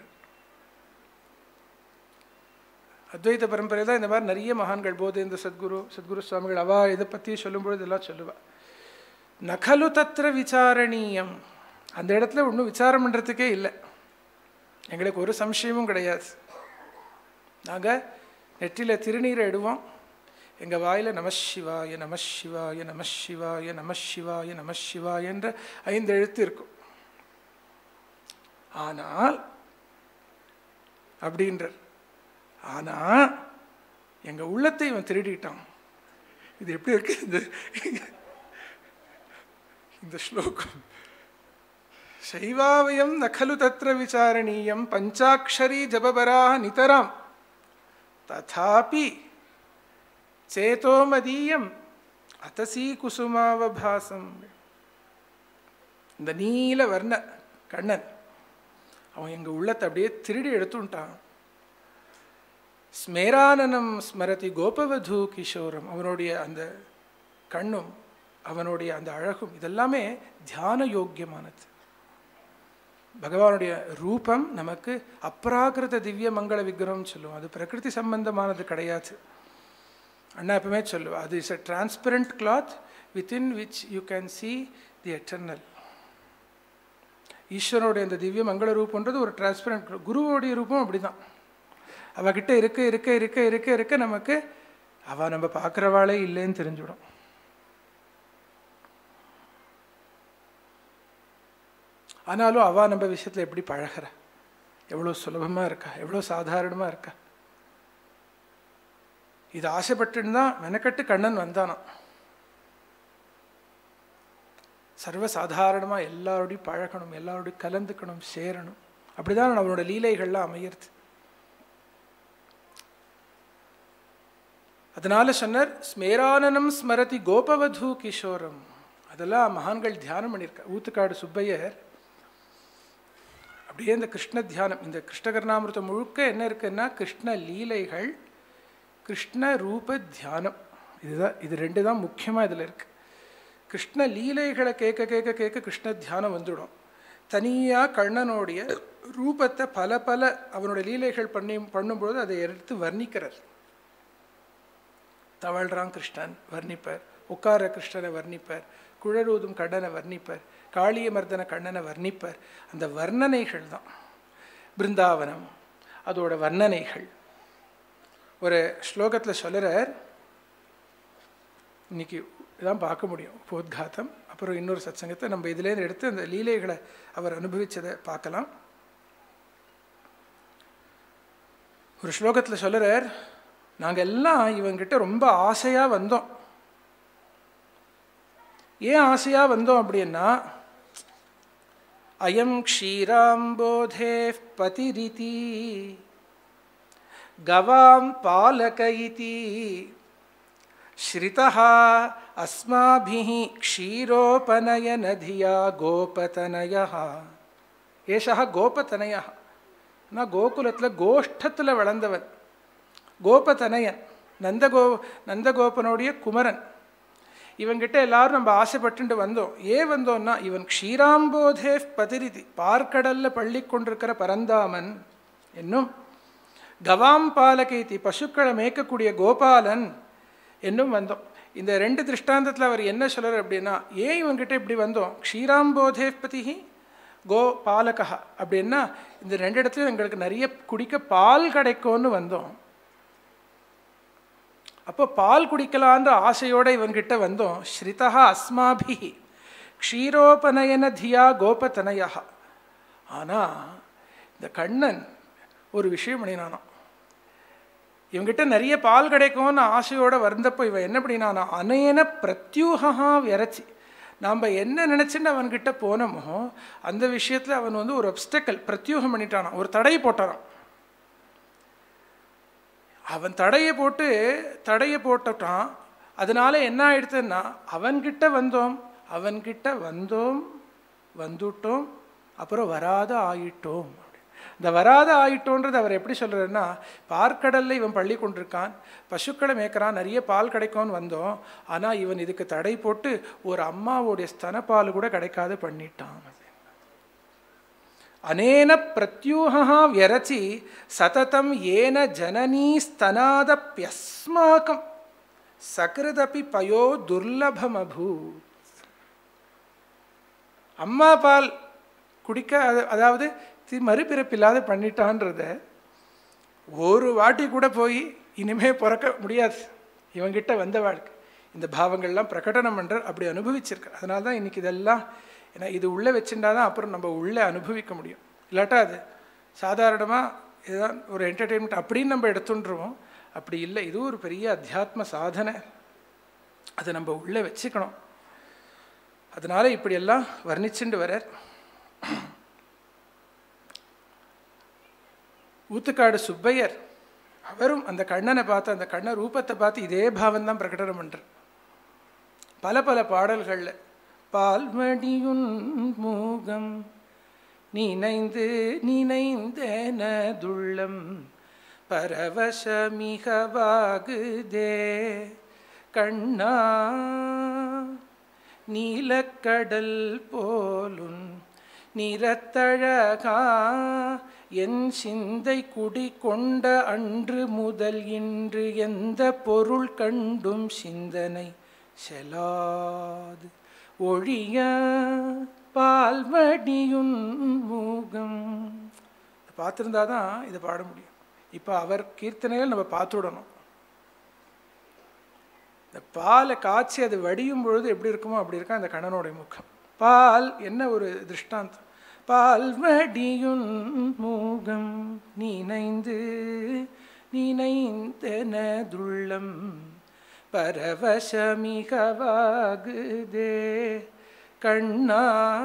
அத்வைத பரம்பரை தான் இந்த மாதிரி நிறைய மகான்கள் போது இந்த சத்குரு சத்குரு சுவாமிகள் அவா இதை பற்றி சொல்லும்பொழுது இதெல்லாம் சொல்லுவா நகலு தத்திர விசாரணீயம் அந்த இடத்துல ஒன்றும் விசாரம் பண்ணுறதுக்கே இல்லை எங்களுக்கு ஒரு சம்சயமும் கிடையாது நாங்கள் நெற்றியில் திருநீரை இடுவோம் எங்கள் வாயில் நமசிவாய நமசிவாய நமசிவாய நமசிவாய நமசிவாய என்ற ஐந்து எழுத்து இருக்கும் ஆனால் அப்படின்றார் ஆனால் எங்கள் உள்ளத்தை இவன் திருடிட்டான் இது எப்படி இருக்கு இந்த இந்த ஸ்லோகம் சைவாவயம் நகலு தத்திர விசாரணீயம் பஞ்சாட்சரி ஜபபராக நிதராம் ததாபி சேதோ மதீயம் அத்தசி குசுமாவபாசம் இந்த நீல வர்ண கண்ணன் அவன் எங்கள் உள்ளத்தை அப்படியே திருடி எடுத்துட்டான் ஸ்மேரானனம் ஸ்மரதி கோபவதூ கிஷோரம் அவனுடைய அந்த கண்ணும் அவனுடைய அந்த அழகும் இதெல்லாமே தியான யோக்கியமானது பகவானுடைய ரூபம் நமக்கு அப்ராகிருத திவ்ய மங்கள விக்கிரகம் சொல்லுவோம் அது பிரகிருதி சம்பந்தமானது கிடையாது அண்ணா எப்பவுமே சொல்லுவா அது is a transparent cloth within which you can see the eternal ஈஸ்வரனுடைய அந்த திவ்ய மங்கள ரூபன்றது ஒரு டிரான்ஸ்பரண்ட் குருவோடைய ரூபம் அப்படிதான் அவகிட்ட இருக்க இருக்க இருக்க இருக்க இருக்க நமக்கு அவ நம்ம பார்க்குறவாளே இல்லைன்னு தெரிஞ்சுடும் ஆனாலும் அவ நம்ம விஷயத்தில் எப்படி பழகிற எவ்வளோ சுலபமாக இருக்கா எவ்வளோ சாதாரணமாக இருக்கா இது ஆசைப்பட்டுன்னு தான் மெனக்கட்டு கண்ணன் வந்தானான் சர்வசாதாரணமாக எல்லாரோடையும் பழகணும் எல்லாரோடையும் கலந்துக்கணும் சேரணும் அப்படிதான் அவனோட லீலைகள்லாம் அமையிறது அதனால சொன்னார் ஸ்மேரானனம் ஸ்மரதி கோபவதூ கிஷோரம் அதெல்லாம் மகான்கள் தியானம் பண்ணியிருக்க ஊத்துக்காடு சுப்பையர் அப்படியே இந்த கிருஷ்ண தியானம் இந்த கிருஷ்ணகர்ணாமிருத்தம் முழுக்க என்ன இருக்குன்னா கிருஷ்ண லீலைகள் கிருஷ்ண ரூப தியானம் இதுதான் இது ரெண்டு தான் முக்கியமாக இதில் இருக்குது கிருஷ்ண லீலைகளை கேட்க கேட்க கேட்க கிருஷ்ண தியானம் வந்துடும் தனியாக கண்ணனுடைய ரூபத்தை பல பல அவனுடைய லீலைகள் பண்ணி பண்ணும்பொழுது அதை எடுத்து வர்ணிக்கிறார் தவழ்றான் கிருஷ்ணன் வர்ணிப்பார் உட்கார கிருஷ்ணனை வர்ணிப்பார் குழலூதும் கண்ணனை வர்ணிப்பார் காளிய மர்தன கண்ணனை வர்ணிப்பார் அந்த வர்ணனைகள் தான் பிருந்தாவனம் அதோட வர்ணனைகள் ஒரு ஸ்லோகத்தில் சொல்லுறார் இன்னைக்கு இதான் பார்க்க முடியும் போத்காத்தம் அப்புறம் இன்னொரு சத்சங்கத்தை நம்ம இதுலேருந்து எடுத்து அந்த லீலைகளை அவர் அனுபவிச்சதை பார்க்கலாம் ஒரு ஸ்லோகத்தில் சொல்லுறார் நாங்கள் எல்லாம் இவங்கிட்ட ரொம்ப ஆசையாக வந்தோம் ஏன் ஆசையாக வந்தோம் அப்படின்னா அயம் க்ஷீராம்போதே பதிரிதி கவாம் பாலக இதி ஸ்ரிதः अस्माभिः क्षीरोपनयनधिया गोपतनयः ஏஷா கோபத்தனயா நான் கோகுலத்தில் கோஷ்டத்தில் வளர்ந்தவன் கோபத்தனயன் நந்தகோ நந்தகோபனுடைய குமரன் இவங்கிட்ட எல்லாரும் நம்ம ஆசைப்பட்டுட்டு வந்தோம் ஏன் வந்தோம்னா இவன் க்ஷீராம்போதே பதிரிதி பார்க்கடல்ல பள்ளி கொண்டிருக்கிற பரந்தாமன் என்னும் கவாம் பாலகைத்தி பசுக்களை மேய்க்கக்கூடிய கோபாலன் என்னும் வந்தோம் இந்த ரெண்டு திருஷ்டாந்தத்தில் அவர் என்ன சொல்கிறார் அப்படின்னா ஏன் இவங்கிட்ட இப்படி வந்தோம் க்ஷீராம்போதே பதிஹி கோ பாலகா அப்படின்னா இந்த ரெண்டு இடத்துலையும் எங்களுக்கு நிறைய குடிக்க பால் கிடைக்கும்னு வந்தோம் அப்போ பால் குடிக்கலான்ற ஆசையோட இவன்கிட்ட வந்தோம் ஸ்ரிதா அஸ்மாபி க்ஷீரோபநயன தியா கோபத்தனயா ஆனால் இந்த கண்ணன் ஒரு விஷயம் பண்ணினானோ இவங்கிட்ட நிறைய பால் கிடைக்கும்னு ஆசையோடு வந்தப்போ இவன் என்ன பண்ணினானா அனேன பிரத்யூகா விரைச்சி நாம் என்ன நினச்சின்னு அவன்கிட்ட போனோமோ அந்த விஷயத்தில் அவன் வந்து ஒரு அப்டக்கல் பிரத்யூகம் பண்ணிட்டானான் ஒரு தடை போட்டானான் அவன் தடையை போட்டு தடையை போட்டுட்டான் அதனால என்ன ஆயிடுதுன்னா அவன்கிட்ட வந்தோம் அவன்கிட்ட வந்தோம் வந்துட்டோம் அப்புறம் வராத ஆயிட்டோம் இந்த வராத ஆயிட்டோன்றது அவர் எப்படி சொல்கிறாருன்னா பார்க்கடலில் இவன் பள்ளி கொண்டிருக்கான் பசுக்களை மேய்க்கிறான் நிறைய பால் கிடைக்கும்னு வந்தோம் ஆனால் இவன் இதுக்கு தடை போட்டு ஒரு அம்மாவுடைய ஸ்தனப்பால் கூட கிடைக்காத பண்ணிட்டான் அனேன பிரத்யூகா வியரச்சி சததம் ஏன ஜனனீ ஸ்தனாதப்பியஸ்மாக்கம் சகிருதபி பயோ துர்லபமபூத் அம்மா பால் குடிக்க அதாவது மறுபிறப்பில்லாத பண்ணிட்டான்றத ஒரு வாட்டி கூட போய் இனிமே பிறக்க முடியாது இவங்கிட்ட வந்த வாழ்க்கை இந்த பாவங்கள்லாம் பிரகடனம் பண்ணுற அப்படி அனுபவிச்சிருக்க அதனால தான் இன்றைக்கி இதெல்லாம் ஏன்னா இது உள்ளே வச்சுட்டா தான் அப்புறம் நம்ம உள்ளே அனுபவிக்க முடியும் இல்லாட்டா அது சாதாரணமாக இதுதான் ஒரு என்டர்டெயின்மெண்ட் அப்படின்னு நம்ம எடுத்துட்டுருவோம் அப்படி இல்லை இது ஒரு பெரிய அத்தியாத்ம சாதனை அதை நம்ம உள்ளே வச்சுக்கணும் அதனால் இப்படியெல்லாம் வர்ணிச்சுண்டு வரார் ஊத்துக்காடு சுப்பையர் அவரும் அந்த கண்ணனை பார்த்து அந்த கண்ண ரூபத்தை பார்த்து இதே பாவம் தான் பிரகடனம் பண்ணுறார் பல பல பாடல்களில் பால்மடியுன் மூகம் நினைந்து நினைந்தனதுள்ளம் பரவசமிகவாகுதே கண்ணா நீலக்கடல் போலுன் நிறத்தழகா என் சிந்தை குடி கொண்ட அன்று முதல் இன்று எந்த பொருள் கண்டும் சிந்தனை செலாது ஒழிய பால்வடியுன் மூகம் பார்த்துருந்தா தான் இதை பாட முடியும் இப்போ அவர் கீர்த்தனைகள் நம்ம பார்த்துடணும் இந்த பாலை காய்ச்சி அது வடியும் பொழுது எப்படி இருக்குமோ அப்படி இருக்கா அந்த கண்ணனுடைய முகம் பால் என்ன ஒரு திருஷ்டாந்தம் பால் வடியுன் மூகம் நினைந்து நினைந்தனதுள்ளம் பரவசமிகவாகுதே கண்ணா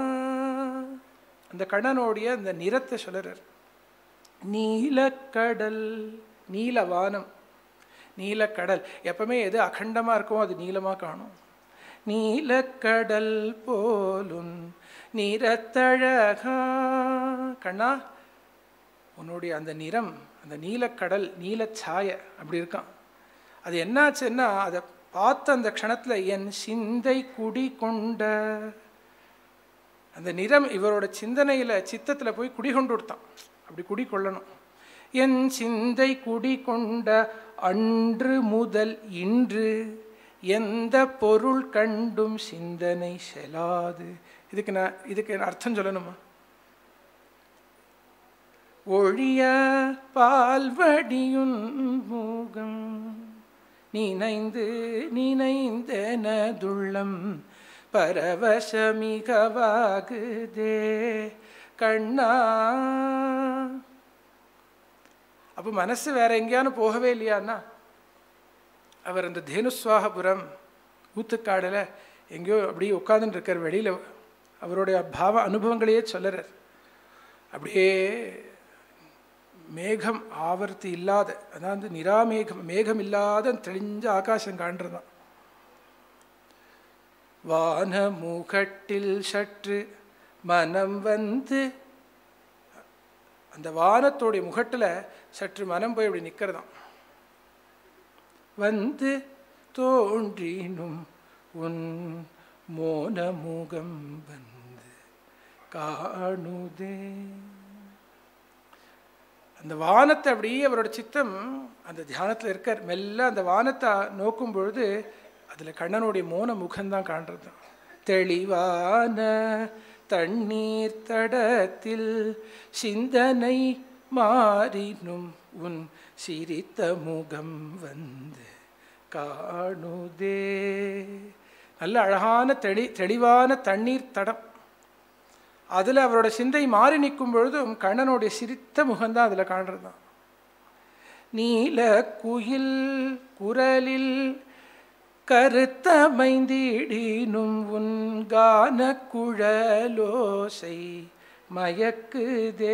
அந்த கண்ணனுடைய அந்த நிறத்தை சொல்லுறார் நீலக்கடல் நீலவானம் நீலக்கடல் எப்பவுமே எது அகண்டமாக இருக்கோ அது நீளமாக காணும் நீலக்கடல் போலும் நிறத்தழகா கண்ணா உன்னுடைய அந்த நிறம் அந்த நீலக்கடல் நீலச்சாய அப்படி இருக்கான் அது என்னாச்சுன்னா அதை பார்த்த அந்த க்ஷணத்தில் என் சிந்தை குடி கொண்ட அந்த நிறம் இவரோட சிந்தனையில் சித்தத்தில் போய் குடி கொண்டு கொடுத்தான் அப்படி குடி கொள்ளணும் என் சிந்தை குடி கொண்ட அன்று முதல் இன்று எந்த பொருள் கண்டும் சிந்தனை செலாது இதுக்கு நான் இதுக்கு நான் அர்த்தம் சொல்லணுமா ஒழிய பால்வடியுன் மூகம் நினைந்து நினைந்தனதுள்ளம் பரவசமிகவாகுதே கண்ணா அப்போ மனசு வேற எங்கேயானு போகவே இல்லையான்னா அவர் அந்த தேனுஸ்வாகபுரம் ஊத்துக்காடில் எங்கேயோ அப்படியே உட்காந்துட்டு இருக்கார் வெளியில் அவருடைய பாவ அனுபவங்களையே சொல்லறார் அப்படியே மேகம் ஆவர்த்தி இல்லாத அதாவது நிராமேகம் மேகம் இல்லாத தெளிஞ்ச ஆகாசம் காண்றதான் வானமுகட்டில் சற்று மனம் வந்து அந்த வானத்தோடைய முகட்டில் சற்று மனம் போய் அப்படி நிற்கிறதாம் வந்து தோன்றினும் உன் மோனமுகம் வந்து காணுதே அந்த வானத்தை அப்படியே அவரோட சித்தம் அந்த தியானத்தில் இருக்கார் மெல்ல அந்த வானத்தை நோக்கும் பொழுது அதில் கண்ணனுடைய மோன முகம்தான் காண்றது தான் தெளிவான தண்ணீர் தடத்தில் சிந்தனை மாறினும் உன் சிரித்த முகம் வந்து காணுதே நல்ல அழகான தெளி தெளிவான தண்ணீர் தடம் அதில் அவரோட சிந்தை மாறி நிற்கும் பொழுதும் கண்ணனுடைய சிரித்த முகம்தான் அதில் காண்றது தான் நீல குயில் குரலில் கருத்தமைந்திடினும் உன் கான குழலோசை மயக்குதே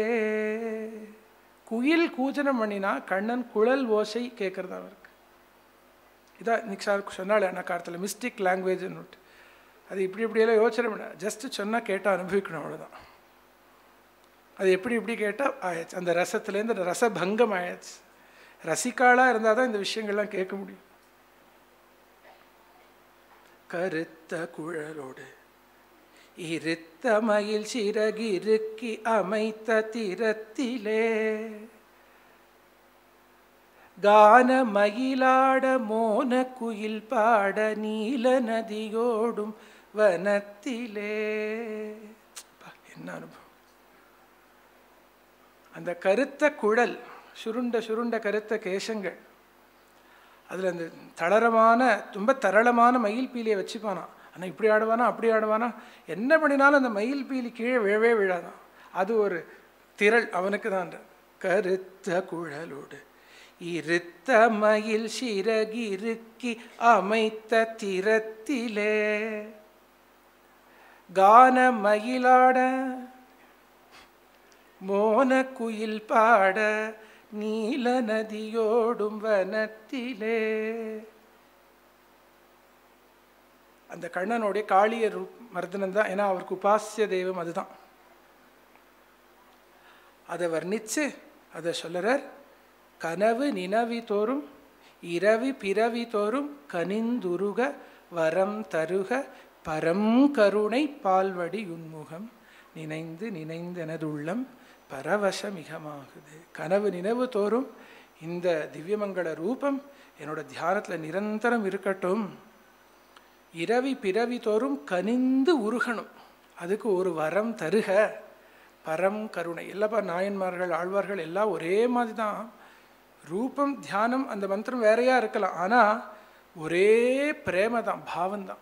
குயில் கூஜனம் பண்ணினா கண்ணன் குழல் ஓசை கேட்குறது அவருக்கு இதான் இன்னைக்கு சார் சொன்னாலே அண்ணா காலத்தில் மிஸ்டிக் லாங்குவேஜ்னு அது இப்படி இப்படியெல்லாம் யோசனை பண்ண ஜஸ்ட்டு சொன்னால் கேட்டால் அனுபவிக்கணும் அவ்வளோதான் அது எப்படி இப்படி கேட்டால் ஆயாச்சு அந்த ரசத்துலேருந்து அந்த ரசபங்கம் ஆயாச்சு ரசிக்காளாக இருந்தால் தான் இந்த விஷயங்கள்லாம் கேட்க முடியும் கருத்த குழலோடு இருத்த மயில் சிறகிருக்கி அமைத்த திறத்திலே கான மயிலாட மோன குயில் பாட நீல நதியோடும் வனத்திலே அப்பா, என்ன அனுபவம் அந்த கருத்த குழல் சுருண்ட சுருண்ட கருத்த கேசங்கள் அதில் அந்த தளரமான ரொம்ப தரளமான மயில் பீலியை வச்சுப்பானா ஆனால் இப்படி ஆடுவானா அப்படி ஆடுவானா என்ன பண்ணினாலும் அந்த மயில் பீலி கீழே விழவே விழாதான் அது ஒரு திரள் அவனுக்கு தான் கருத்த குழலோடு இருத்த மயில் சிறகிருக்கி அமைத்த திறத்திலே கான மயிலாட மோன குயில் பாட நீல நதியோடும் வனத்திலே அந்த கண்ணனுடைய காளிய ரூப் மர்தனம் தான் ஏன்னா அவருக்கு உபாசிய தெய்வம் அதுதான் அதை வர்ணித்து அதை சொல்லுறார் கனவு நினவி தோறும் இரவி பிறவி தோறும் கனிந்துருக வரம் தருக பரம் கருணை பால்வடி உன்முகம் நினைந்து நினைந்தெனதுள்ளம் பரவசமிகமாகுது கனவு நினைவு தோறும் இந்த திவ்யமங்கள ரூபம் என்னோட தியானத்தில் நிரந்தரம் இருக்கட்டும் இரவி பிறவி தோறும் கனிந்து உருகணும் அதுக்கு ஒரு வரம் தருக பரம் கருணை எல்லாப்பா நாயன்மார்கள் ஆழ்வார்கள் எல்லாம் ஒரே மாதிரி தான் ரூபம் தியானம் அந்த மந்திரம் வேறையா இருக்கலாம் ஆனால் ஒரே பிரேம தான் பாவம் தான்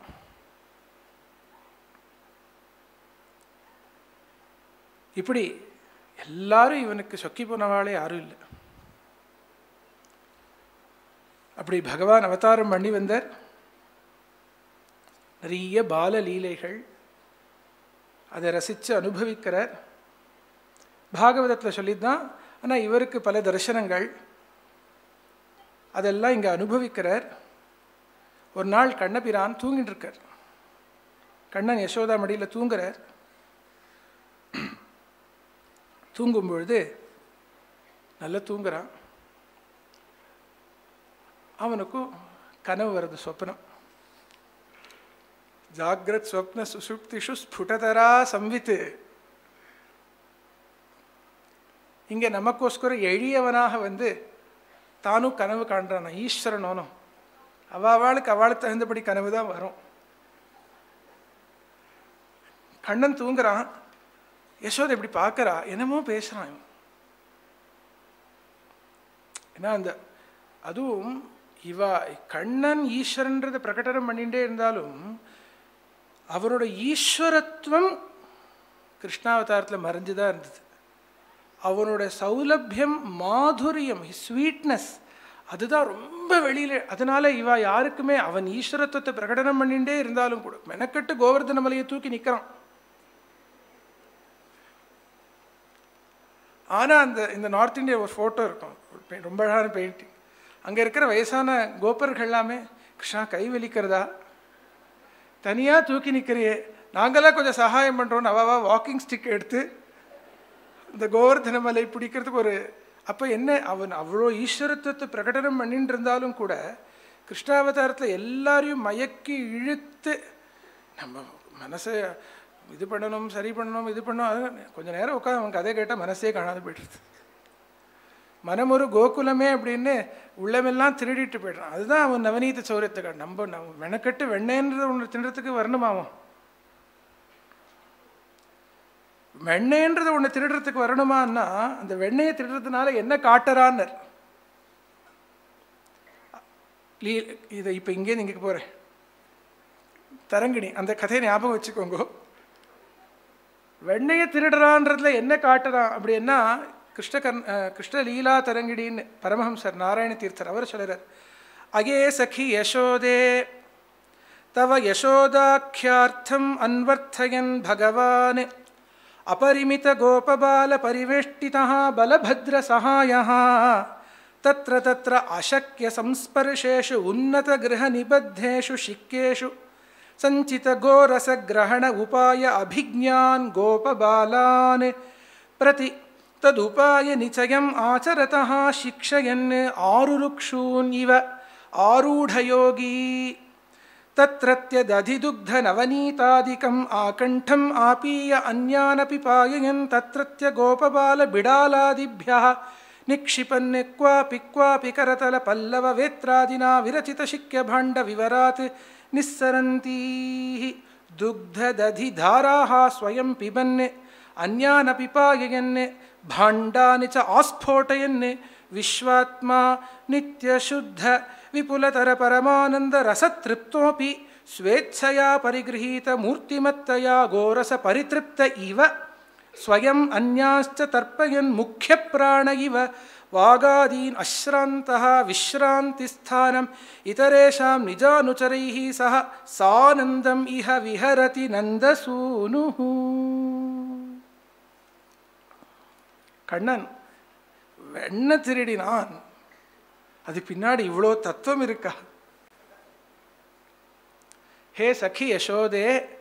இப்படி எல்லாரும் இவனுக்கு சொக்கி போனவாளே யாரும் இல்லை அப்படி பகவான் அவதாரம் பண்ணி வந்தார் நிறைய பால லீலைகள் அதை ரசித்து அனுபவிக்கிறார் பாகவதத்தில் சொல்லித்தான் ஆனால் இவருக்கு பல தரிசனங்கள் அதெல்லாம் இங்கே அனுபவிக்கிறார் ஒரு நாள் கண்ணபிரான் தூங்கிட்டு இருக்கார் கண்ணன் யசோதா மடியில் தூங்குறார் தூங்கும் பொழுது நல்லா தூங்குறான் அவனுக்கும் கனவு வருது சொப்னம் ஜாகிரத் ஸ்வப்ன சுசுப்திஷு ஸ்புடதரா சம்வித்து இங்கே நமக்கோஸ்கர எளியவனாக வந்து தானும் கனவு காண்றான் ஈஸ்வரனோனும் அவாளுக்கு அவளுக்கு தகுந்தபடி கனவு தான் வரும் கண்ணன் தூங்குறான் யசோதை இப்படி பார்க்கறா என்னமோ பேசுகிறான் இவன் ஏன்னா அந்த அதுவும் இவா கண்ணன் ஈஸ்வரன்றதை பிரகடனம் பண்ணிகிட்டே இருந்தாலும் அவரோட ஈஸ்வரத்துவம் கிருஷ்ணாவதாரத்தில் மறைஞ்சுதான் இருந்தது அவனோட சௌலபியம் மாதுரியம் ஸ்வீட்னஸ் அதுதான் ரொம்ப வெளியில் அதனால இவா யாருக்குமே அவன் ஈஸ்வரத்துவத்தை பிரகடனம் பண்ணிகிட்டே இருந்தாலும் கூட மெனக்கட்டு கோவர்தன மலையை தூக்கி நிற்கிறான் ஆனால் அந்த இந்த நார்த் இந்தியா ஒரு ஃபோட்டோ இருக்கும் ஒரு paint- ரொம்ப அழகான பெயிண்டிங் அங்கே இருக்கிற வயசான கோப்பர்கள் எல்லாமே கிருஷ்ணா கை வலிக்கிறதா தனியாக தூக்கி நிற்கிறியே நாங்களாம் கொஞ்சம் சகாயம் பண்ணுறோம் அவாவா வாக்கிங் ஸ்டிக் எடுத்து இந்த கோவர்தன மலை பிடிக்கிறதுக்கு ஒரு அப்போ என்ன அவன் அவ்வளோ ஈஸ்வரத்துவத்தை பிரகடனம் பண்ணிட்டு இருந்தாலும் கூட கிருஷ்ணாவதாரத்தில் எல்லாரையும் மயக்கி இழுத்து நம்ம மனசை இது பண்ணணும் சரி பண்ணணும் இது பண்ணணும் அது கொஞ்ச நேரம் உட்காந்து அவன் கதை கேட்டால் மனசே காணாது போயிடுது மனம் ஒரு கோகுலமே அப்படின்னு உள்ளமெல்லாம் திருடிட்டு போயிடுறான் அதுதான் அவன் நவநீத சௌரியத்தை நம்ம நம்ம மெனக்கட்டு வெண்ணேன்றது ஒன்று தின்றதுக்கு வரணுமா அவன் வெண்ணெய்ன்றது ஒன்று திருடுறதுக்கு வரணுமான்னா அந்த வெண்ணெயை திருடுறதுனால என்ன காட்டுறான்னர் லீ இதை இப்போ இங்கே இங்கே போகிறேன் தரங்கிணி அந்த கதையை ஞாபகம் வச்சுக்கோங்க வெண்ணையை திருடுறான்றதுல என்ன காட்டுறான் அப்படின்னா கிருஷ்ண கர்ண அஹ், கிருஷ்ண லீலா தரங்கிடின்னு பரமஹம்சர் நாராயண தீர்த்தர் அவர் சொல்கிறார் அகே சഖി யசோதே தவ யசோதாக்கியார்த்தம் அன்வர்த்தயன் பகவான் அபரிமித கோபபால பரிவேஷ்டிதः பலபத்ரசகாயः तत्र तत्र अशक्य संस्पर्शेषु उन्नतगृहनिबद्धेषु शिक्येषु सञ्चितगोरसग्रहण उपाय अभिज्ञान् गोपबालान् प्रति तदुपायनिचयम् आचरतः शिक्षयन् आरुरुक्षून् इव आरूढयोगी तत्रत्यदधिदुग्धनवनीतादिकम् आकण्ठम् आपीय अन्यानपि पाययन् तत्रत्य गोपबालबिडालादिभ्यः निक्षिपन् क्वापि क्वापि करतलपल्लववेत्रादिना विरचितशिक्यभाण्डविवरात् निःसरन्तीः दुग्धदधिधाराः स्वयं पिबन् अन्यानपि पाययन् भाण्डानि च आस्फोटयन् विश्वात्मा नित्यशुद्ध विपुलतरपरमानन्दरसतृप्तोऽपि स्वेच्छया परिगृहीतमूर्तिमत्तया गोरसपरितृप्त इव स्वयम् अन्याश्च तर्पयन् मुख्यप्राण इव वागादीन् अश्रान्तः विश्रान्तिस्थानम् इतरेषां निजानुचरैः सह सानन्दम् इह विहरति नन्दसूनुः கண்ணன் வெண்ண திருடினான் அது பின்னாடி இவ்வளோ தத்துவம் இருக்கா ஹே சഖி யசோதே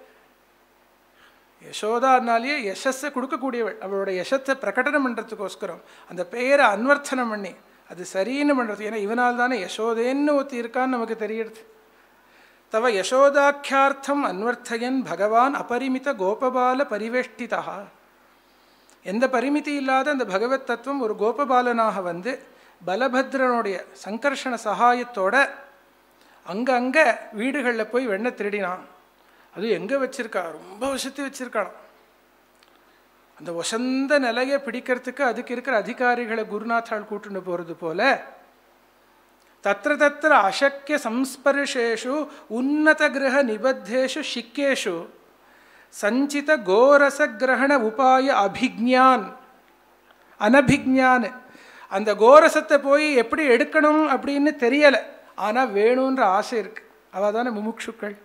யசோதானாலேயே யசஸை கொடுக்கக்கூடியவள் அவளோட யசத்தை பிரகடனம் பண்ணுறதுக்கோஸ்கரம் அந்த பெயரை அன்வர்த்தனம் பண்ணி அது சரின்னு பண்ணுறது ஏன்னா இவனால் தானே யசோதேன்னு ஒருத்தி இருக்கான்னு நமக்கு தெரியுது தவ யசோதாக்கியார்த்தம் அன்வர்த்தயன் பகவான் அபரிமித கோபபால பரிவேஷ்டிதா எந்த பரிமிதி இல்லாத அந்த பகவத் தத்துவம் ஒரு கோபபாலனாக வந்து பலபத்ரனுடைய சங்கர்ஷண சகாயத்தோட அங்கங்கே வீடுகளில் போய் வெண்ணை திருடினான் அது எங்கே வச்சிருக்கா ரொம்ப வசதி வச்சிருக்கான் அந்த வசந்த நிலையை பிடிக்கிறதுக்கு அதுக்கு இருக்கிற அதிகாரிகளை குருநாத்தாள் கூட்டுன்னு போகிறது போல தத்திர தத்திர அசக்கிய சம்ஸ்பர்ஷேஷு உன்னத கிரக நிபத்தேஷு சிக்கேஷு சஞ்சித கோரச கிரகண உபாய அபிக்ஞான் அனபிக்ஞான் அந்த கோரசத்தை போய் எப்படி எடுக்கணும் அப்படின்னு தெரியலை ஆனால் வேணுன்ற ஆசை இருக்கு அவள் தானே முமுட்சுக்கள்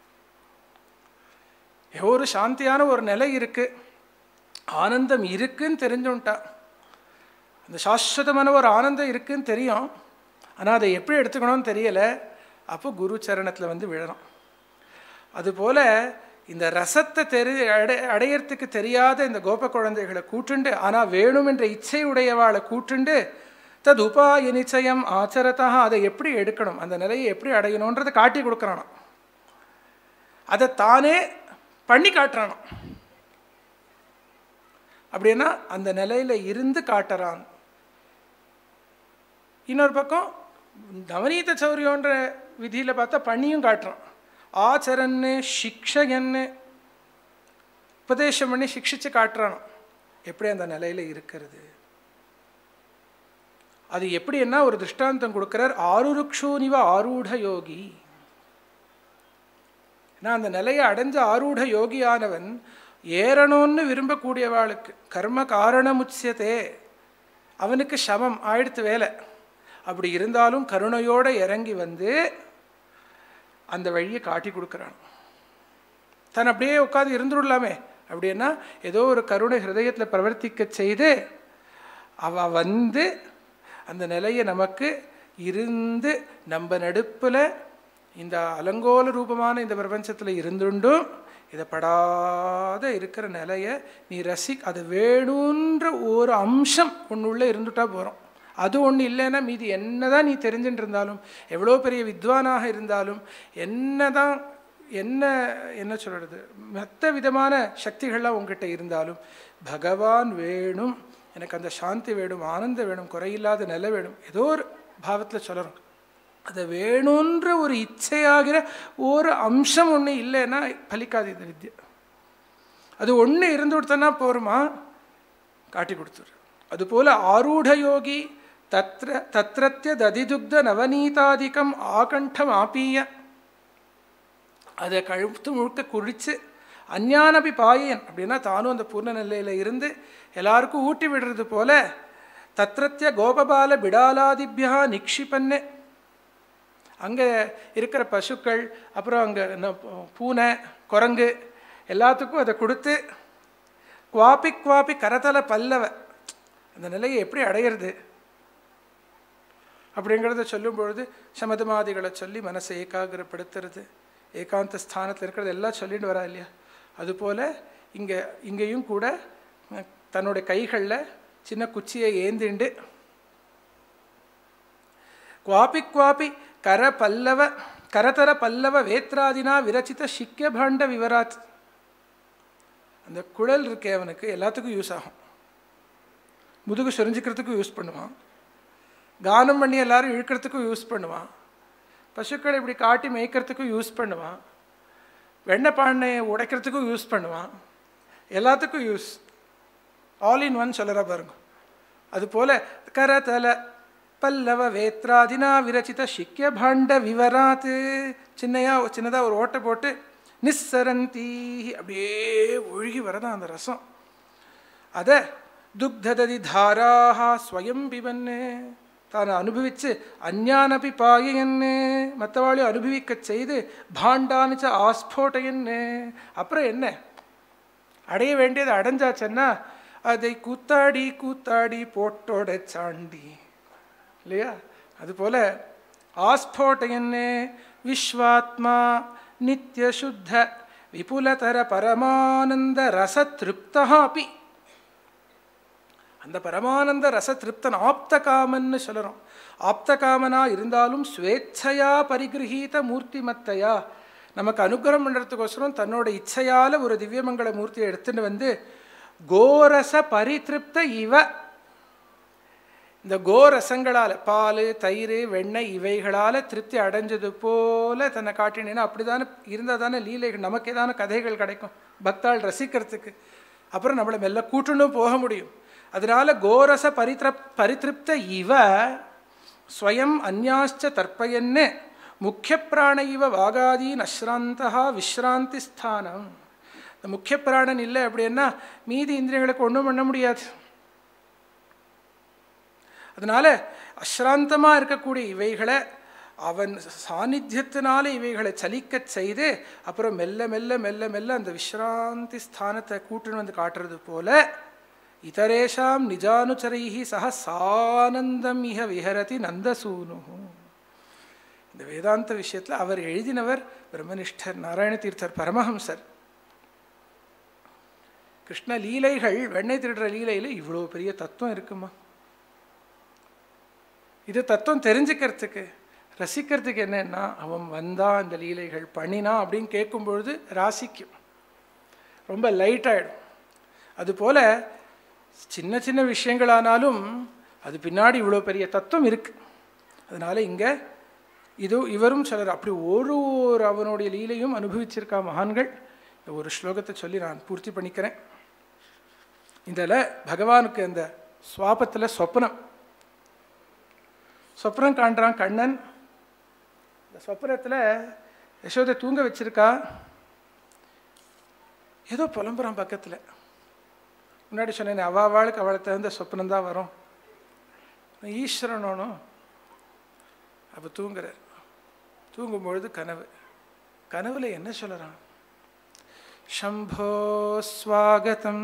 ஒரு சாந்தியான ஒரு நிலை இருக்கு ஆனந்தம் இருக்குன்னு தெரிஞ்சுட்டா அந்த சாஸ்வதமான ஒரு ஆனந்தம் இருக்குன்னு தெரியும் ஆனால் அதை எப்படி எடுத்துக்கணும்னு தெரியலை அப்போ குரு சரணத்தில் வந்து விழணும் அதுபோல் இந்த ரசத்தை தெரி அடை அடையறதுக்கு தெரியாத இந்த கோப குழந்தைகளை கூட்டுண்டு ஆனால் வேணும் என்ற இச்சை உடையவாளை கூட்டுண்டு தது உபாய நிச்சயம் ஆச்சரத்தாக அதை எப்படி எடுக்கணும் அந்த நிலையை எப்படி அடையணுன்றதை காட்டி கொடுக்குறானோ அதை தானே பண்ணி காட்டுறானோ அப்படின்னா அந்த நிலையில் இருந்து காட்டுறான் இன்னொரு பக்கம் நவநீத சௌரியன்ற விதியில் பார்த்தா பண்ணியும் காட்டுறான் ஆச்சரன்னு சிக்ஷகன்னு உபதேசம் பண்ணி சிக்ஷிச்சு காட்டுறானோ எப்படி அந்த நிலையில் இருக்கிறது அது எப்படின்னா ஒரு திருஷ்டாந்தம் கொடுக்கிறார் ஆருருக்ஷூனிவ ஆரூட யோகி நான் அந்த நிலையை அடைஞ்ச ஆரூட யோகியானவன் ஏறணும்னு விரும்பக்கூடியவாளுக்கு கர்ம காரணமுச்சியதே அவனுக்கு சமம் ஆயிடுத்து வேலை அப்படி இருந்தாலும் கருணையோடு இறங்கி வந்து அந்த வழியை காட்டி கொடுக்குறான் தன் அப்படியே உட்காந்து இருந்துடலாமே அப்படின்னா ஏதோ ஒரு கருணை ஹிருதயத்தில் பிரவர்த்திக்க செய்து அவ வந்து அந்த நிலையை நமக்கு இருந்து நம்ம நடுப்பில் இந்த அலங்கோல ரூபமான இந்த பிரபஞ்சத்தில் இருந்துண்டும் இதை படாத இருக்கிற நிலையை நீ ரசி அது வேணுன்ற ஒரு அம்சம் ஒன்றுள்ளே இருந்துட்டா போகிறோம் அது ஒன்று இல்லைன்னா மீதி என்னதான் நீ தெரிஞ்சுட்டு இருந்தாலும் எவ்வளோ பெரிய வித்வானாக இருந்தாலும் என்னதான் என்ன என்ன சொல்கிறது மற்ற விதமான சக்திகள்லாம் உங்ககிட்ட இருந்தாலும் பகவான் வேணும் எனக்கு அந்த சாந்தி வேணும் ஆனந்தம் வேணும் குறையில்லாத நிலை வேணும் ஏதோ ஒரு பாவத்தில் சொல்லணும் அதை வேணுன்ற ஒரு இச்சையாகிற ஒரு அம்சம் ஒன்று இல்லைன்னா பலிக்காது இந்த வித்யை அது ஒன்று இருந்து கொடுத்தனா போருமா காட்டி கொடுத்துரு அதுபோல் ஆரூட யோகி தத்ர தத்ரத்திய ததிதுக்த நவநீதாதிக்கம் ஆகண்டம் ஆப்பீய அதை கழுத்து முழுக்க குழித்து அஞ்ஞானபி பாயன் அப்படின்னா தானும் அந்த பூர்ண நிலையில் இருந்து எல்லாருக்கும் ஊட்டி விடுறது போல தத்ரத்திய கோபபால பிடாலாதிபியா நிக்ஷிப்பன்னு அங்கே இருக்கிற பசுக்கள் அப்புறம் அங்கே பூனை குரங்கு எல்லாத்துக்கும் அதை கொடுத்து குவாப்பி குவாப்பி கரத்தல பல்லவ அந்த நிலையை எப்படி அடையிறது அப்படிங்கிறத சொல்லும் பொழுது சமதமாதிகளை சொல்லி மனசை ஏகாகிரப்படுத்துறது ஏகாந்த ஸ்தானத்தில் இருக்கிறது எல்லாம் சொல்லிட்டு வரா இல்லையா அதுபோல் இங்கே இங்கேயும் கூட தன்னுடைய கைகளில் சின்ன குச்சியை ஏந்திண்டு குவாப்பி குவாப்பி கர பல்லவ கரதர பல்லவ வேத்ராதினா விரச்சித சிக்கிய பாண்ட விவராத் அந்த குழல் இருக்கே அவனுக்கு எல்லாத்துக்கும் யூஸ் ஆகும் முதுகு சொரிஞ்சிக்கிறதுக்கும் யூஸ் பண்ணுவான் கானம் பண்ணி எல்லாரும் இழுக்கிறதுக்கும் யூஸ் பண்ணுவான் பசுக்களை இப்படி காட்டி மேய்க்கிறதுக்கும் யூஸ் பண்ணுவான் வெண்ணெய் பாண்டையை உடைக்கிறதுக்கும் யூஸ் பண்ணுவான் எல்லாத்துக்கும் யூஸ் ஆல் இன் ஒன் சொல்லுறா பாருங்க அதுபோல் கரதல பல்லவ வேத்ராதினா விரச்சித சிக்கிய பாண்ட விவராத்து சின்னையா சின்னதாக ஒரு ஓட்டை போட்டு நிஸ்ஸரந்தி அப்படியே ஒழுகி வரதான் அந்த ரசம் அதை துக்தததி தாராக ஸ்வயம் பிபன்னு தான் அனுபவித்து அஞ்ஞானபி பாயன்னு மற்றவாளையும் அனுபவிக்க செய்து பாண்டானிச்ச ஆஸ்போட்டையன்னு அப்புறம் என்ன அடைய வேண்டியது அடைஞ்சாச்சன்னா அதை கூத்தாடி கூத்தாடி போட்டோட சாண்டி இல்லையா அதுபோல் ஆஸ்போட்டையன்னு விஸ்வாத்மா நித்திய சுத்த விபுலதர பரமானந்த ரச திருப்தா அப்பி அந்த பரமானந்த ரச திருப்தன் ஆப்த காமன்னு சொல்கிறோம் ஆப்த காமனா இருந்தாலும் ஸ்வேச்சையா பரிகிரகீத மூர்த்திமத்தையா நமக்கு அனுகிரகம் பண்ணுறதுக்கோசரம் தன்னோட இச்சையால் ஒரு திவ்யமங்கள மூர்த்தியை எடுத்துட்டு வந்து கோரச பரிதிருப்த இவ இந்த கோரசங்களால் பால் தயிர் வெண்ணெய் இவைகளால் திருப்தி அடைஞ்சது போல தன்னை காட்டினேன்னா அப்படி தானே இருந்தால் தானே லீலைகள் நமக்கே தானே கதைகள் கிடைக்கும் பக்தாள் ரசிக்கிறதுக்கு அப்புறம் நம்மளை மெல்ல கூட்டணும் போக முடியும் அதனால கோரச பரித்ர பரிதிருப்த இவ ஸ்வயம் அந்யாச்ச தர்ப்பயன்னு முக்கிய பிராண இவ வாகாதீன் அஸ்ராந்தா விஸ்ராந்தி ஸ்தானம் இந்த முக்கிய பிராணன் இல்லை அப்படின்னா மீதி இந்திரியங்களுக்கு ஒன்றும் பண்ண முடியாது அதனால அஸ்ராந்தமாக இருக்கக்கூடிய இவைகளை அவன் சாநித்தியத்தினால இவைகளை சலிக்க செய்து அப்புறம் மெல்ல மெல்ல மெல்ல மெல்ல அந்த விஸ்ராந்தி ஸ்தானத்தை கூட்டுன்னு வந்து காட்டுறது போல இதரேஷாம் நிஜானுச்சரைஹி சக சானந்தம் இஹ விஹரதி நந்தசூனு இந்த வேதாந்த விஷயத்தில் அவர் எழுதினவர் பிரம்மனிஷ்டர் நாராயண தீர்த்தர் பரமஹம்சர் கிருஷ்ண லீலைகள் வெண்ணெய் திருடுற லீலையில் இவ்வளோ பெரிய தத்துவம் இருக்குமா இது தத்துவம் தெரிஞ்சுக்கிறதுக்கு ரசிக்கிறதுக்கு என்னன்னா அவன் வந்தா இந்த லீலைகள் பண்ணினா அப்படின்னு கேட்கும் பொழுது ராசிக்கும் ரொம்ப லைட் ஆகிடும் அதுபோல் சின்ன சின்ன விஷயங்களானாலும் அது பின்னாடி இவ்வளோ பெரிய தத்துவம் இருக்குது அதனால் இங்கே இது இவரும் சிலர் அப்படி ஒரு ஒரு அவனுடைய லீலையும் அனுபவிச்சிருக்கா மகான்கள் இந்த ஒரு ஸ்லோகத்தை சொல்லி நான் பூர்த்தி பண்ணிக்கிறேன் இதில் பகவானுக்கு அந்த சுவாபத்தில் சொப்னம் சொப்னம் காண்றான் கண்ணன் இந்த சொப்னத்தில் யசோதை தூங்க வச்சிருக்கா ஏதோ புலம்புறான் பக்கத்தில் முன்னாடி சொன்னேன் அவள் அவளுக்கு அவளை தகுந்த சொப்னம் தான் வரும் ஈஸ்வரனோனும் அப்போ தூங்குறார் தூங்கும்பொழுது கனவு கனவுல என்ன சொல்லறான் சம்போ ஸ்வாகதம்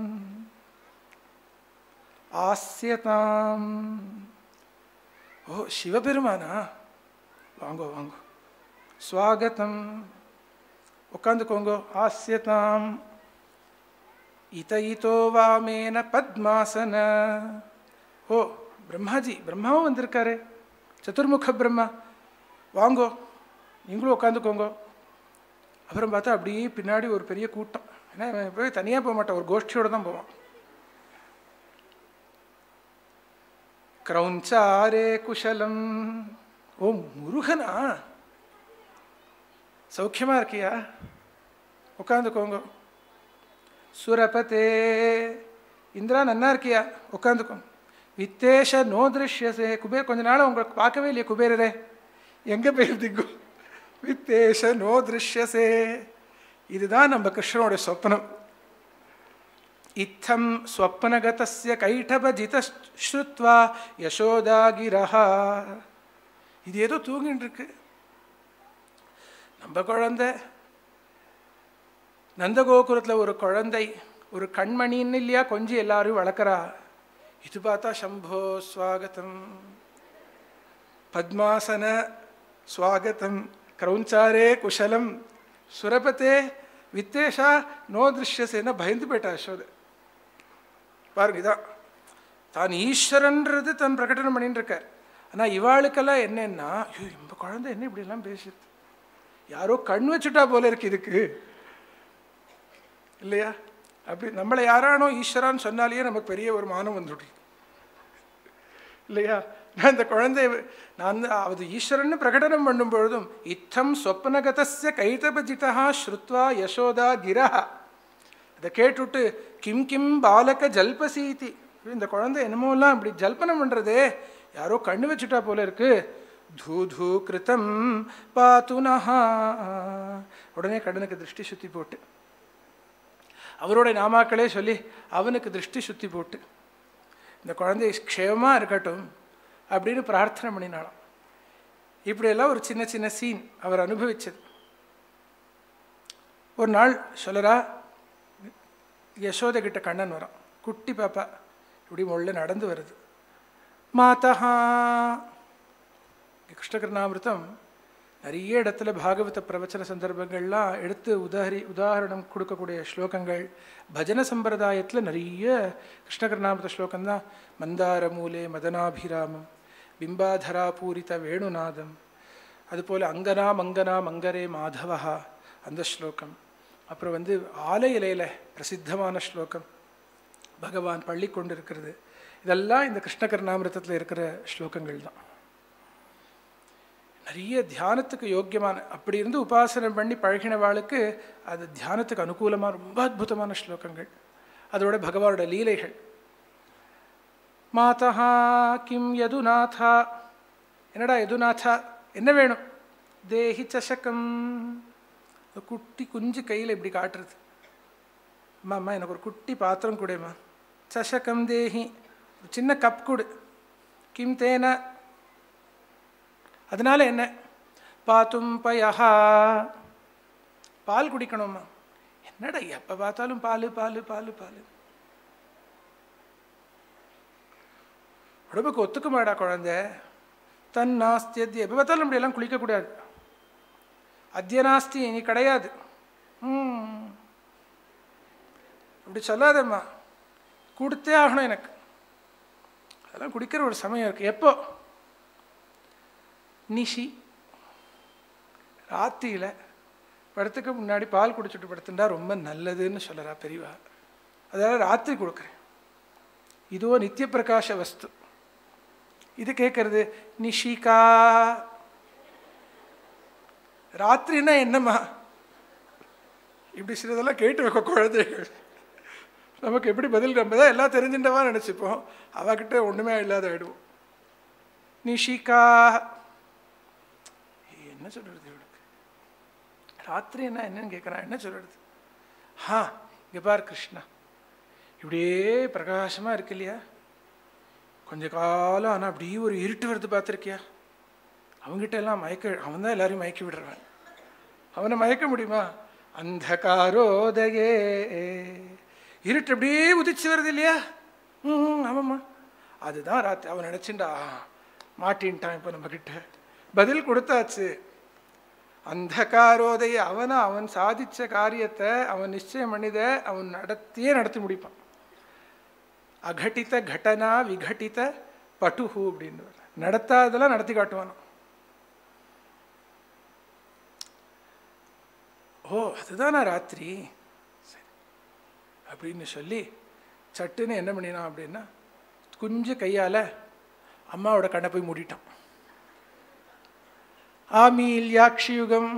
ஆசியதாம் ஓ சிவபெருமானா வாங்கோ வாங்கோ ஸ்வாகதம் உட்காந்துக்கோங்க ஆசியதாம் இத இதோ வாமேன பத்மாசன ஓ பிரம்மாஜி பிரம்மாவும் வந்திருக்காரு சதுர்முக பிரம்மா வாங்கோ நீங்களும் உட்காந்துக்கோங்க அப்புறம் பார்த்தா அப்படியே பின்னாடி ஒரு பெரிய கூட்டம் ஏன்னா இவன் போய் தனியாக போக மாட்டான் ஒரு கோஷ்டியோட தான் போவான் கிரௌஞ்சாரே குஷலம் ஓ முருகனா சௌக்கியமா இருக்கியா உட்காந்துக்கோங்க சுரபதே இந்திரா நன்னா இருக்கியா உட்காந்துக்கோங்க வித்தேஷ நோ திருஷ்யசே குபேர் கொஞ்ச நாள் உங்களை பார்க்கவே இல்லையே குபேரரே எங்கே போயிருந்தீங்க வித்தேஷ நோ திருஷ்யசே இதுதான் நம்ம கிருஷ்ணனோட சொப்பனம் இத்தம் ஸ்வப்னகதஸ்ய கைட்டபஜித ஸ்ருத்வா யசோதாகிரஹா இது ஏதோ தூங்கிட்டு இருக்கு நம்ம குழந்தை நந்தகோகுலத்தில் ஒரு குழந்தை ஒரு கண்மணின்னு இல்லையா கொஞ்சம் எல்லாரும் வளர்க்குறா இது பார்த்தா சம்போ ஸ்வாகதம் பத்மாசன ஸ்வாகதம் கிரௌஞ்சாரே குஷலம் சுரபத்தே வித்தேஷா நோ திருஷ்யசேன பயந்து போயிட்டா யசோதை பாருங்க இதான் தான் ஈஸ்வரன்றது தன் பிரகடனம் பண்ணிட்டு இருக்கார் ஆனால் இவாளுக்கெல்லாம் என்னன்னா ஐயோ இந்த குழந்தை என்ன இப்படியெல்லாம் பேசுது யாரோ கண் வச்சுட்டா போல இருக்கு இதுக்கு இல்லையா அப்படி நம்மளை யாரானோ ஈஸ்வரான்னு சொன்னாலேயே நமக்கு பெரிய ஒரு மானம் வந்துடும் இல்லையா நான் இந்த குழந்தை நான் அது ஈஸ்வரன் பிரகடனம் பண்ணும் பொழுதும் இத்தம் சொப்னகதஸ்ய கைதபஜிதா ஸ்ருத்வா யசோதா கிரா அதை கேட்டுவிட்டு கிம் கிம் பாலக ஜல்பசீதி இந்த குழந்தை என்னமோலாம் இப்படி ஜல்பனம் பண்ணுறதே யாரோ கண்ணு வச்சுட்டா போல இருக்கு தூ தூ கிருத்தம் பாத்துனஹா உடனே கண்ணனுக்கு திருஷ்டி சுத்தி போட்டு அவரோட நாமாக்களே சொல்லி அவனுக்கு திருஷ்டி சுத்தி போட்டு இந்த குழந்தை க்ஷேமமாக இருக்கட்டும் அப்படின்னு பிரார்த்தனை பண்ணினாலும் இப்படியெல்லாம் ஒரு சின்ன சின்ன சீன் அவர் அனுபவிச்சது ஒரு நாள் சொல்லரா யசோதை கிட்ட கண்ணன் வரான் குட்டி பாப்பா இப்படி முள்ள நடந்து வருது மாதா கிருஷ்ணகிருணாமிருத்தம் நிறைய இடத்துல பாகவத பிரவச்சன சந்தர்ப்பங்கள்லாம் எடுத்து உதாரி உதாரணம் கொடுக்கக்கூடிய ஸ்லோகங்கள் பஜன சம்பிரதாயத்தில் நிறைய கிருஷ்ணகிருணாமிருத ஸ்லோகம்தான் மந்தார மூலே மதனாபிராமம் பிம்பாதரா பூரித வேணுநாதம் அதுபோல் அங்கனா மங்கனா மங்கரே மாதவா அந்த ஸ்லோகம் அப்புறம் வந்து ஆலை இலையில பிரசித்தமான ஸ்லோகம் பகவான் பள்ளி கொண்டு இருக்கிறது இதெல்லாம் இந்த கிருஷ்ணகர்ணாமிரதத்தில் இருக்கிற ஸ்லோகங்கள் தான் நிறைய தியானத்துக்கு யோக்கியமான அப்படி இருந்து உபாசனை பண்ணி பழகினவாளுக்கு அது தியானத்துக்கு அனுகூலமாக ரொம்ப அற்புதமான ஸ்லோகங்கள் அதோட பகவானோட லீலைகள் மாதா கிம் யதுநாதா என்னடா யதுநாதா என்ன வேணும் தேஹி சஷகம் குட்டி குஞ்சு கையில் இப்படி காட்டுறது அம்மா அம்மா எனக்கு ஒரு குட்டி பாத்திரம் கொடுமா சஷகம் தேஹி ஒரு சின்ன கப் கொடு கிம் தேன அதனால என்ன பாத்தும் பயஹா பால் குடிக்கணுமா என்னடா எப்போ பார்த்தாலும் பால் பால் பால் பால் உடம்புக்கு ஒத்துக்க மாடா குழந்தை தன் நாஸ்தி அத்திய எப்போ பார்த்தாலும் இப்படியெல்லாம் குளிக்கக்கூடாது அத்திய நாஸ்தி நீ கிடையாது ம் அப்படி சொல்லாதம்மா கொடுத்தே ஆகணும் எனக்கு அதெல்லாம் குடிக்கிற ஒரு சமயம் இருக்குது எப்போ நிஷி ராத்திரியில் படத்துக்கு முன்னாடி பால் குடிச்சிட்டு படுத்துட்டா ரொம்ப நல்லதுன்னு சொல்லறா பெரியவா அதனால் ராத்திரி கொடுக்குறேன் இதுவோ நித்திய பிரகாஷ வஸ்து இது கேட்கறது நிஷிகா ராத்திரின்னா என்னம்மா இப்படி சிலதெல்லாம் கேட்டு வைக்க குழந்தைகள் நமக்கு எப்படி பதில் நம்ம தான் எல்லாம் தெரிஞ்சுட்டவா நினச்சிப்போம் அவகிட்ட ஒன்றுமே இல்லாத ஆயிடுவோம் நிஷிகா என்ன சொல்றது இவளுக்கு ராத்திரி என்ன என்னன்னு கேட்குறான் என்ன சொல்றது ஹா இங்கே பார் கிருஷ்ணா இப்படியே பிரகாசமாக இருக்கு இல்லையா கொஞ்ச காலம் ஆனால் அப்படியே ஒரு இருட்டு வருது பார்த்துருக்கியா அவங்ககிட்ட எல்லாம் மயக்க அவன் தான் எல்லாரையும் மயக்கி விடுறான் அவனை மயக்க முடியுமா அந்த காரோதயே இருட்டு அப்படியே உதிச்சு வருது இல்லையா ம் ஆமாம்மா அதுதான் ராத்திரி அவன் நினச்சிண்டா மாட்டின்ட்டான் இப்போ நம்மக்கிட்ட பதில் கொடுத்தாச்சு அந்தகாரோதய அவனை அவன் சாதிச்ச காரியத்தை அவன் நிச்சயம் பண்ணித அவன் நடத்தியே நடத்தி முடிப்பான் அகட்டித கடனா விகட்டித பட்டுஹு அப்படின்னு நடத்தாதெல்லாம் நடத்தி காட்டுவானோ ஓ அதுதானா ராத்திரி சரி அப்படின்னு சொல்லி சட்டுன்னு என்ன பண்ணினான் அப்படின்னா குஞ்சு கையால் அம்மாவோட கண்ணை போய் மூடிட்டான் ஆமீல்யாட்சி யுகம்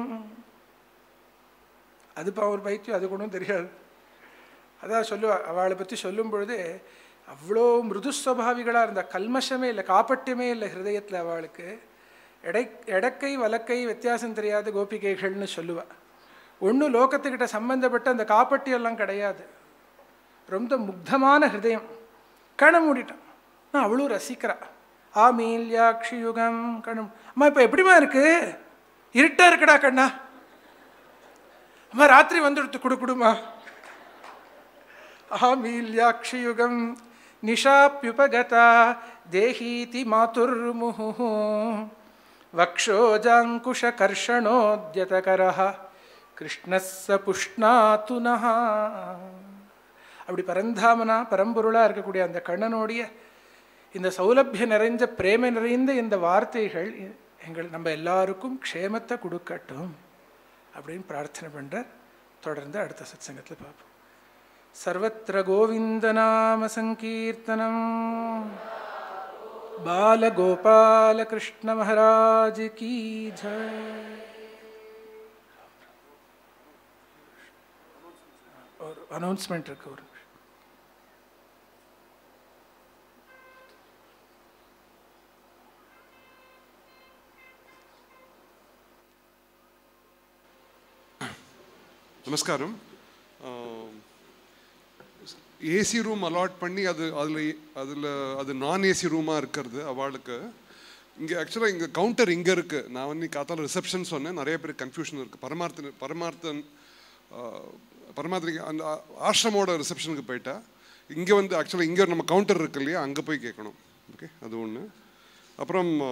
அது இப்போ அவர் பைத்தியம் அது ஒன்றும் தெரியாது அதான் சொல்லுவா அவளை பற்றி சொல்லும் பொழுது அவ்வளோ மிருதுஸ்வபாவிகளாக இருந்த கல்மஷமே இல்லை காப்பட்யமே இல்லை ஹிருதயத்தில் அவளுக்கு எடை எடக்கை வலக்கை வித்தியாசம் தெரியாத கோபிகைகள்னு சொல்லுவா ஒன்றும் லோகத்துக்கிட்ட சம்பந்தப்பட்ட அந்த காப்பட்டியெல்லாம் கிடையாது ரொம்ப முக்தமான ஹிருதயம் கண்ணை மூடிட்டான் நான் அவ்வளோ ரசிக்கிறா ஆமீல்யாட்சி யுகம் கண்ணம் அம்மா இப்போ எப்படிமா இருக்கு இருட்டா இருக்குடா கண்ணா அம்மா ராத்திரி வந்துடுத்து கொடு கொடுமா ஆமீல்யாட்சி யுகம் நிஷாப்யுபகதா தேஹீதி மாதுர்முஹு வக்ஷோஜாங்குஷகர்ஷணோத்யதகரः கிருஷ்ணஸ்ஸ புஷ்ணாத்து நः அப்படி பரந்தாமனா பரம்பொருளாக இருக்கக்கூடிய அந்த கண்ணனுடைய இந்த சௌலபியம் நிறைஞ்ச பிரேம நிறைந்த இந்த வார்த்தைகள் எங்கள் நம்ம எல்லாருக்கும் க்ஷேமத்தை கொடுக்கட்டும் அப்படின்னு பிரார்த்தனை பண்ணுறார் தொடர்ந்து அடுத்த சத்சங்கத்தில் பார்ப்போம் சர்வத்திர கோவிந்தநாம சங்கீர்த்தனம் பாலகோபாலகிருஷ்ண மகாராஜ் கீ ஜெய் ஒரு அனௌன்ஸ்மெண்ட் இருக்கு ஒரு நமஸ்காரம் ஏசி ரூம் அலாட் பண்ணி அது அதில் அதில் அது நான் ஏசி ரூமாக இருக்கிறது அவளுக்கு இங்கே ஆக்சுவலாக இங்கே கவுண்டர் இங்கே இருக்குது நான் வந்து காத்தால ரிசப்ஷன் சொன்னேன் நிறைய பேர் கன்ஃபியூஷன் இருக்குது பரமார்த்தன் பரமார்த்தன் பரமார்த்தன் அந்த ஆ- ஆசிரமோட ரிசப்ஷனுக்கு போயிட்டா இங்கே வந்து ஆக்சுவலாக இங்கே நம்ம கவுண்டர் இருக்கு இல்லையா அங்கே போய் கேட்கணும் ஓகே அது ஒன்று அப்புறம் ஆ,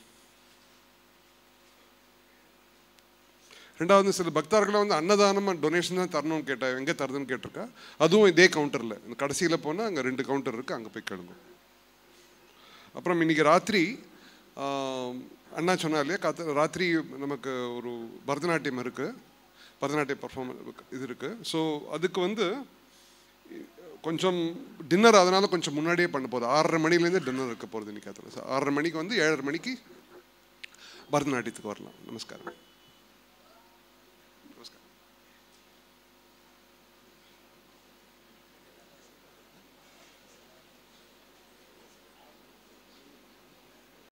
ரெண்டாவது சில பக்தர்களை வந்து அன்னதானமாக டொனேஷன் தான் தரணும்னு கேட்டா எங்கே தருதுன்னு கேட்டிருக்கா அதுவும் இதே கவுண்டரில் இந்த கடைசியில் போனால் அங்கே ரெண்டு கவுண்டர் இருக்குது அங்கே போய் கேளுங்க அப்புறம் இன்னைக்கு ராத்திரி ஆம், அண்ணா சொன்னா இல்லையா காத்த ராத்திரி நமக்கு ஒரு பரதநாட்டியம் இருக்குது பரதநாட்டிய பர்ஃபார்மன்ஸ் இது இருக்குது ஸோ அதுக்கு வந்து கொஞ்சம் டின்னர் அதனால கொஞ்சம் முன்னாடியே பண்ண போகுது ஆறரை மணிலேருந்து டின்னர் இருக்க போகிறது இன்னைக்கு அதில் ஆறரை மணிக்கு வந்து ஏழரை மணிக்கு பரதநாட்டியத்துக்கு வரலாம் நமஸ்காரம்